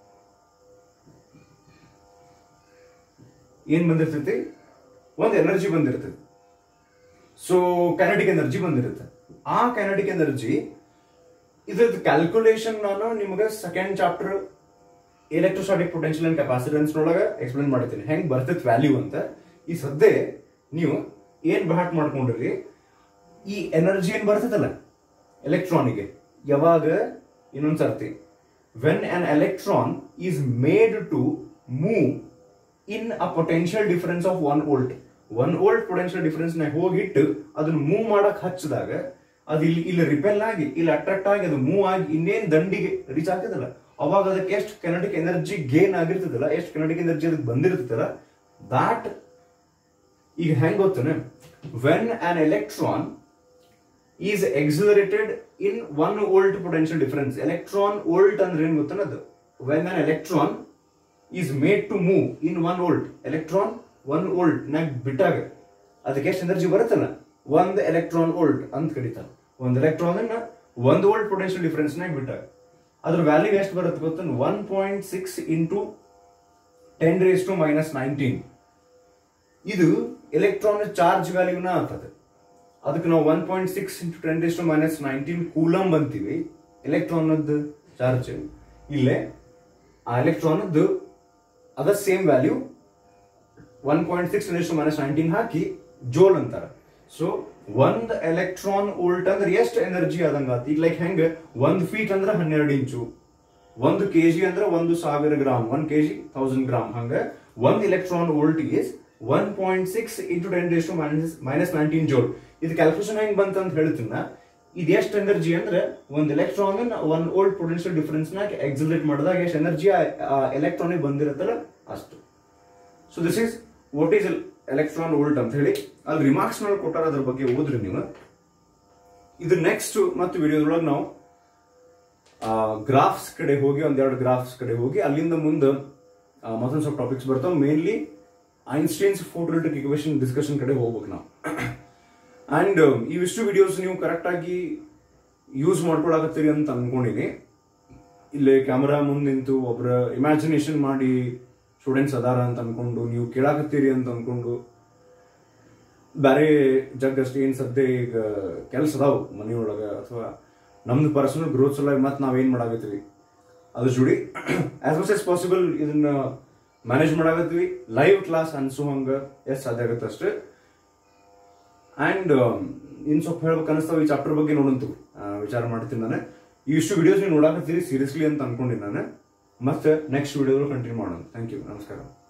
ಏನ್ ಬಂದಿರ್ತೈತಿ ಒಂದು ಎನರ್ಜಿ ಬಂದಿರ್ತೈತಿ ಸೊ ಕೈನೆಟಿಕ್ ಎನರ್ಜಿ ಬಂದಿರುತ್ತೆ ಆ ಕೈನೆಟಿಕ್ ಎನರ್ಜಿ ಇದ್ರದ್ದು ಕ್ಯಾಲ್ಕುಲೇಷನ್ ನಾನು ನಿಮಗೆ second chapter electrostatic potential and capacitance ನೊಳಗೆ ಎಕ್ಸ್ಪ್ಲೇನ್ ಮಾಡ್ತೀನಿ ಹೆಂಗ್ ಬರ್ತೈತೆ ವ್ಯಾಲ್ಯೂ ಅಂತ ಈ ಸದ್ಯ ನೀವು ಏನ್ ಬ್ಯಾಟ್ ಮಾಡ್ಕೊಂಡ್ರಿ ಈ ಎನರ್ಜಿ ಏನ್ ಬರ್ತೈತಲ್ಲ ಎಲೆಕ್ಟ್ರಾನಿಗೆ ಯಾವಾಗ ಇನ್ನೊಂದ್ ಸರ್ತಿ when an electron is made to move in a potential difference of one volt one volt potential difference ನ ಹೋಗಿಟ್ಟು ಅದನ್ನ ಮೂವ್ ಮಾಡಕ್ ಹಚ್ಚಿದಾಗ ಅದು ಇಲ್ಲಿ ಇಲ್ಲಿ ರಿಪೆಲ್ ಆಗಿ ಇಲ್ಲಿ ಅಟ್ರಾಕ್ಟ್ ಆಗಿ ಅದು ಮೂವ್ ಆಗಿ ಇನ್ನೇನ್ ದಂಡಿಗೆ ರೀಚ್ ಆಗ್ತದಲ್ಲ ಅವಾಗ ಅದಕ್ಕೆ ಎಷ್ಟು ಕೆನೆಟಿಕ್ ಎನರ್ಜಿ ಗೇನ್ ಆಗಿರ್ತದಲ್ಲ ಎಷ್ಟು ಕೆನೆಟಿಕ್ ಎನರ್ಜಿ ಅದಕ್ಕೆ ಬಂದಿರ್ತದಲ್ಲ ದಾಟ್ ಈಗ ಹೆಂಗ್ ಗೊತ್ತೇನೆ when an electron is accelerated in one volt potential difference electron volt ಅಂದ್ರೆ ಏನ್ ಗೊತ್ತನ್ನದು when an electron is made to move in one volt electron one volt ನಾಗ ಬಿಟ್ಟಾಗ ಅದಕ್ಕೆ ಎಷ್ಟು ಎನರ್ಜಿ ಬರುತ್ತಲ್ಲ ಒಂದ್ ಎಲೆಕ್ಟ್ರಾನ್ ವೋಲ್ಟ್ ಅಂತ ಕರೀತಾರೆ ಒಂದ್ ಎಲೆಕ್ಟ್ರಾನ್ ಅನ್ನ ಒಂದ್ ವೋಲ್ಟ್ ಪೊಟೆನ್ಷಿಯಲ್ ಡಿಫರೆನ್ಸ್ ನಾಗ ಬಿಟ್ಟಾಗ ಅದ್ರ ವ್ಯಾಲ್ಯೂ ಎಷ್ಟು ಬರುತ್ತೆ ಗೊತ್ತ one point six into ten raise to minus nineteen ಇದು ಎಲೆಕ್ಟ್ರಾನ್ ಚಾರ್ಜ್ ವ್ಯಾಲ್ಯೂನ ಆಗ್ತದೆ ಅದಕ್ಕೆ ನಾವು one point six into ten raise to minus nineteen coulomb ಅಂತೀವಿ ಎಲೆಕ್ಟ್ರಾನ್ ಚಾರ್ಜ್ ಇಲ್ಲೇ ಆ ಎಲೆಕ್ಟ್ರಾನ್ ಅದ same value one point six ten to minus nineteen ಹಾಕಿ ಜೋಲ್ ಅಂತಾರ ಸೊ ಒಂದ್ ಎಲೆಕ್ಟ್ರಾನ್ ವೋಲ್ಟ್ ಅಂದ್ರೆ ಎಷ್ಟು ಎನರ್ಜಿ ಆದಂಗ ಈಗ ಲೈಕ್ ಹೆಂಗ ಒಂದ್ ಫೀಟ್ ಅಂದ್ರೆ ಹನ್ನೆರಡು ಇಂಚು ಒಂದು ಕೆಜಿ ಅಂದ್ರೆ ಒಂದು ಸಾವಿರ gram one KG thousand gram ಹಂಗ ಒಂದ್ electron volt is one point six into ten raise to minus minus nineteen joule ಇದು ಕ್ಯಾಲ್ಕುಲೇಷನ್ ಹೆಂಗ್ ಬಂತ ಅಂತ ಹೇಳ್ತೀನ ಇದು ಎಷ್ಟು ಎನರ್ಜಿ ಅಂದ್ರೆ ಒಂದು electron one volt potential difference ನಾಗ ಎಕ್ಸಿಲೇಟ್ ಮಾಡಿದಾಗ ಎಷ್ಟು ಎನರ್ಜಿ ಎಲೆಕ್ಟ್ರಾನಿಕ್ ಬಂದಿರುತ್ತಲ್ಲ ಅಷ್ಟು so this is what is electron volt ಅಂತ ಹೇಳಿ ಅಲ್ಲಿ ರಿಮಾರ್ಕ್ಸ್ ನಲ್ಲಿ ಕೊಟ್ಟಾರ ಅದ್ರ ಬಗ್ಗೆ ಓದ್ರಿ ನೀವು ಇದು ನೆಕ್ಸ್ಟ್ ಮತ್ತು ವಿಡಿಯೋದೊಳಗೆ ನಾವು ಗ್ರಾಫ್ಸ್ ಕಡೆ ಹೋಗಿ ಒಂದೆರಡು ಗ್ರಾಫ್ಸ್ ಕಡೆ ಹೋಗಿ ಅಲ್ಲಿಂದ ಮುಂದೆ ಮತ್ತೊಂದು ಸ್ವಲ್ಪ ಟಾಪಿಕ್ಸ್ ಬರ್ತಾವೆ mainly Einstein's photolytic equation discussion ಕಡೆ ಹೋಗ್ಬೇಕು ನಾವು ಅಂಡ್ ಇವಿಷ್ಟು ವಿಡಿಯೋಸ್ ನೀವು ಕರೆಕ್ಟ್ ಆಗಿ ಯೂಸ್ ಮಾಡ್ಕೊಳಕತ್ತೀರಿ ಅಂತ ಅನ್ಕೊಂಡಿನಿ ಇಲ್ಲಿ ಕ್ಯಾಮರಾ ಮುಂದೆ ನಿಂತು ಒಬ್ರ ಇಮ್ಯಾಜಿನೇಷನ್ ಮಾಡಿ ಸ್ಟೂಡೆಂಟ್ಸ್ ಅದಾರ ಅಂತ ಅನ್ಕೊಂಡು ನೀವು ಕೇಳಾಕತ್ತೀರಿ ಅಂತ ಅನ್ಕೊಂಡು ಬೇರೆ ಜಗ್ ಅಷ್ಟೇ ಏನ್ ಸದ್ಯ ಈಗ ಕೆಲಸ ಅದಾವು ಮನೆಯೊಳಗ ಅಥವಾ ನಮ್ದು ಪರ್ಸನಲ್ ಗ್ರೋತ್ ಸಲುವಾಗಿ ಮತ್ತೆ ನಾವೇನ್ ಮಾಡಾಕತ್ತೀವಿ ಅದ್ರ ಜೋಡಿ ಆಸ್ ಮಚ್ ಎಸ್ ಪಾಸಿಬಲ್ ಇದನ್ನ ಮ್ಯಾನೇಜ್ ಮಾಡಾಕತ್ತೀವಿ ಲೈವ್ ಕ್ಲಾಸ್ ಅನ್ಸೋ ಹಂಗ ಎಷ್ಟ್ ಸಾಧ್ಯ ಆಗತ್ತೆ ಅಷ್ಟೇ ಅಂಡ್ ಇನ್ ಸ್ವಲ್ಪ ಹೇಳ್ಬೇಕು ಅನಿಸ್ತಾವ ಈ ಚಾಪ್ಟರ್ ಬಗ್ಗೆ ನೋಡಂತು ವಿಚಾರ ಮಾಡ್ತೀನಿ ನಾನು ಇಷ್ಟು ವಿಡಿಯೋಸ್ ನೀವು ನೋಡಾಕತ್ತೀರಿ ಸೀರಿಯಸ್ಲಿ ಅಂತ ಅನ್ಕೊಂಡಿನಿ ನಾನು ಮತ್ತೆ ನೆಕ್ಸ್ಟ್ ವಿಡಿಯೋದಲ್ಲಿ ಕಂಟಿನ್ಯೂ ಮಾಡೋಣ ಥ್ಯಾಂಕ್ ಯು ನಮಸ್ಕಾರ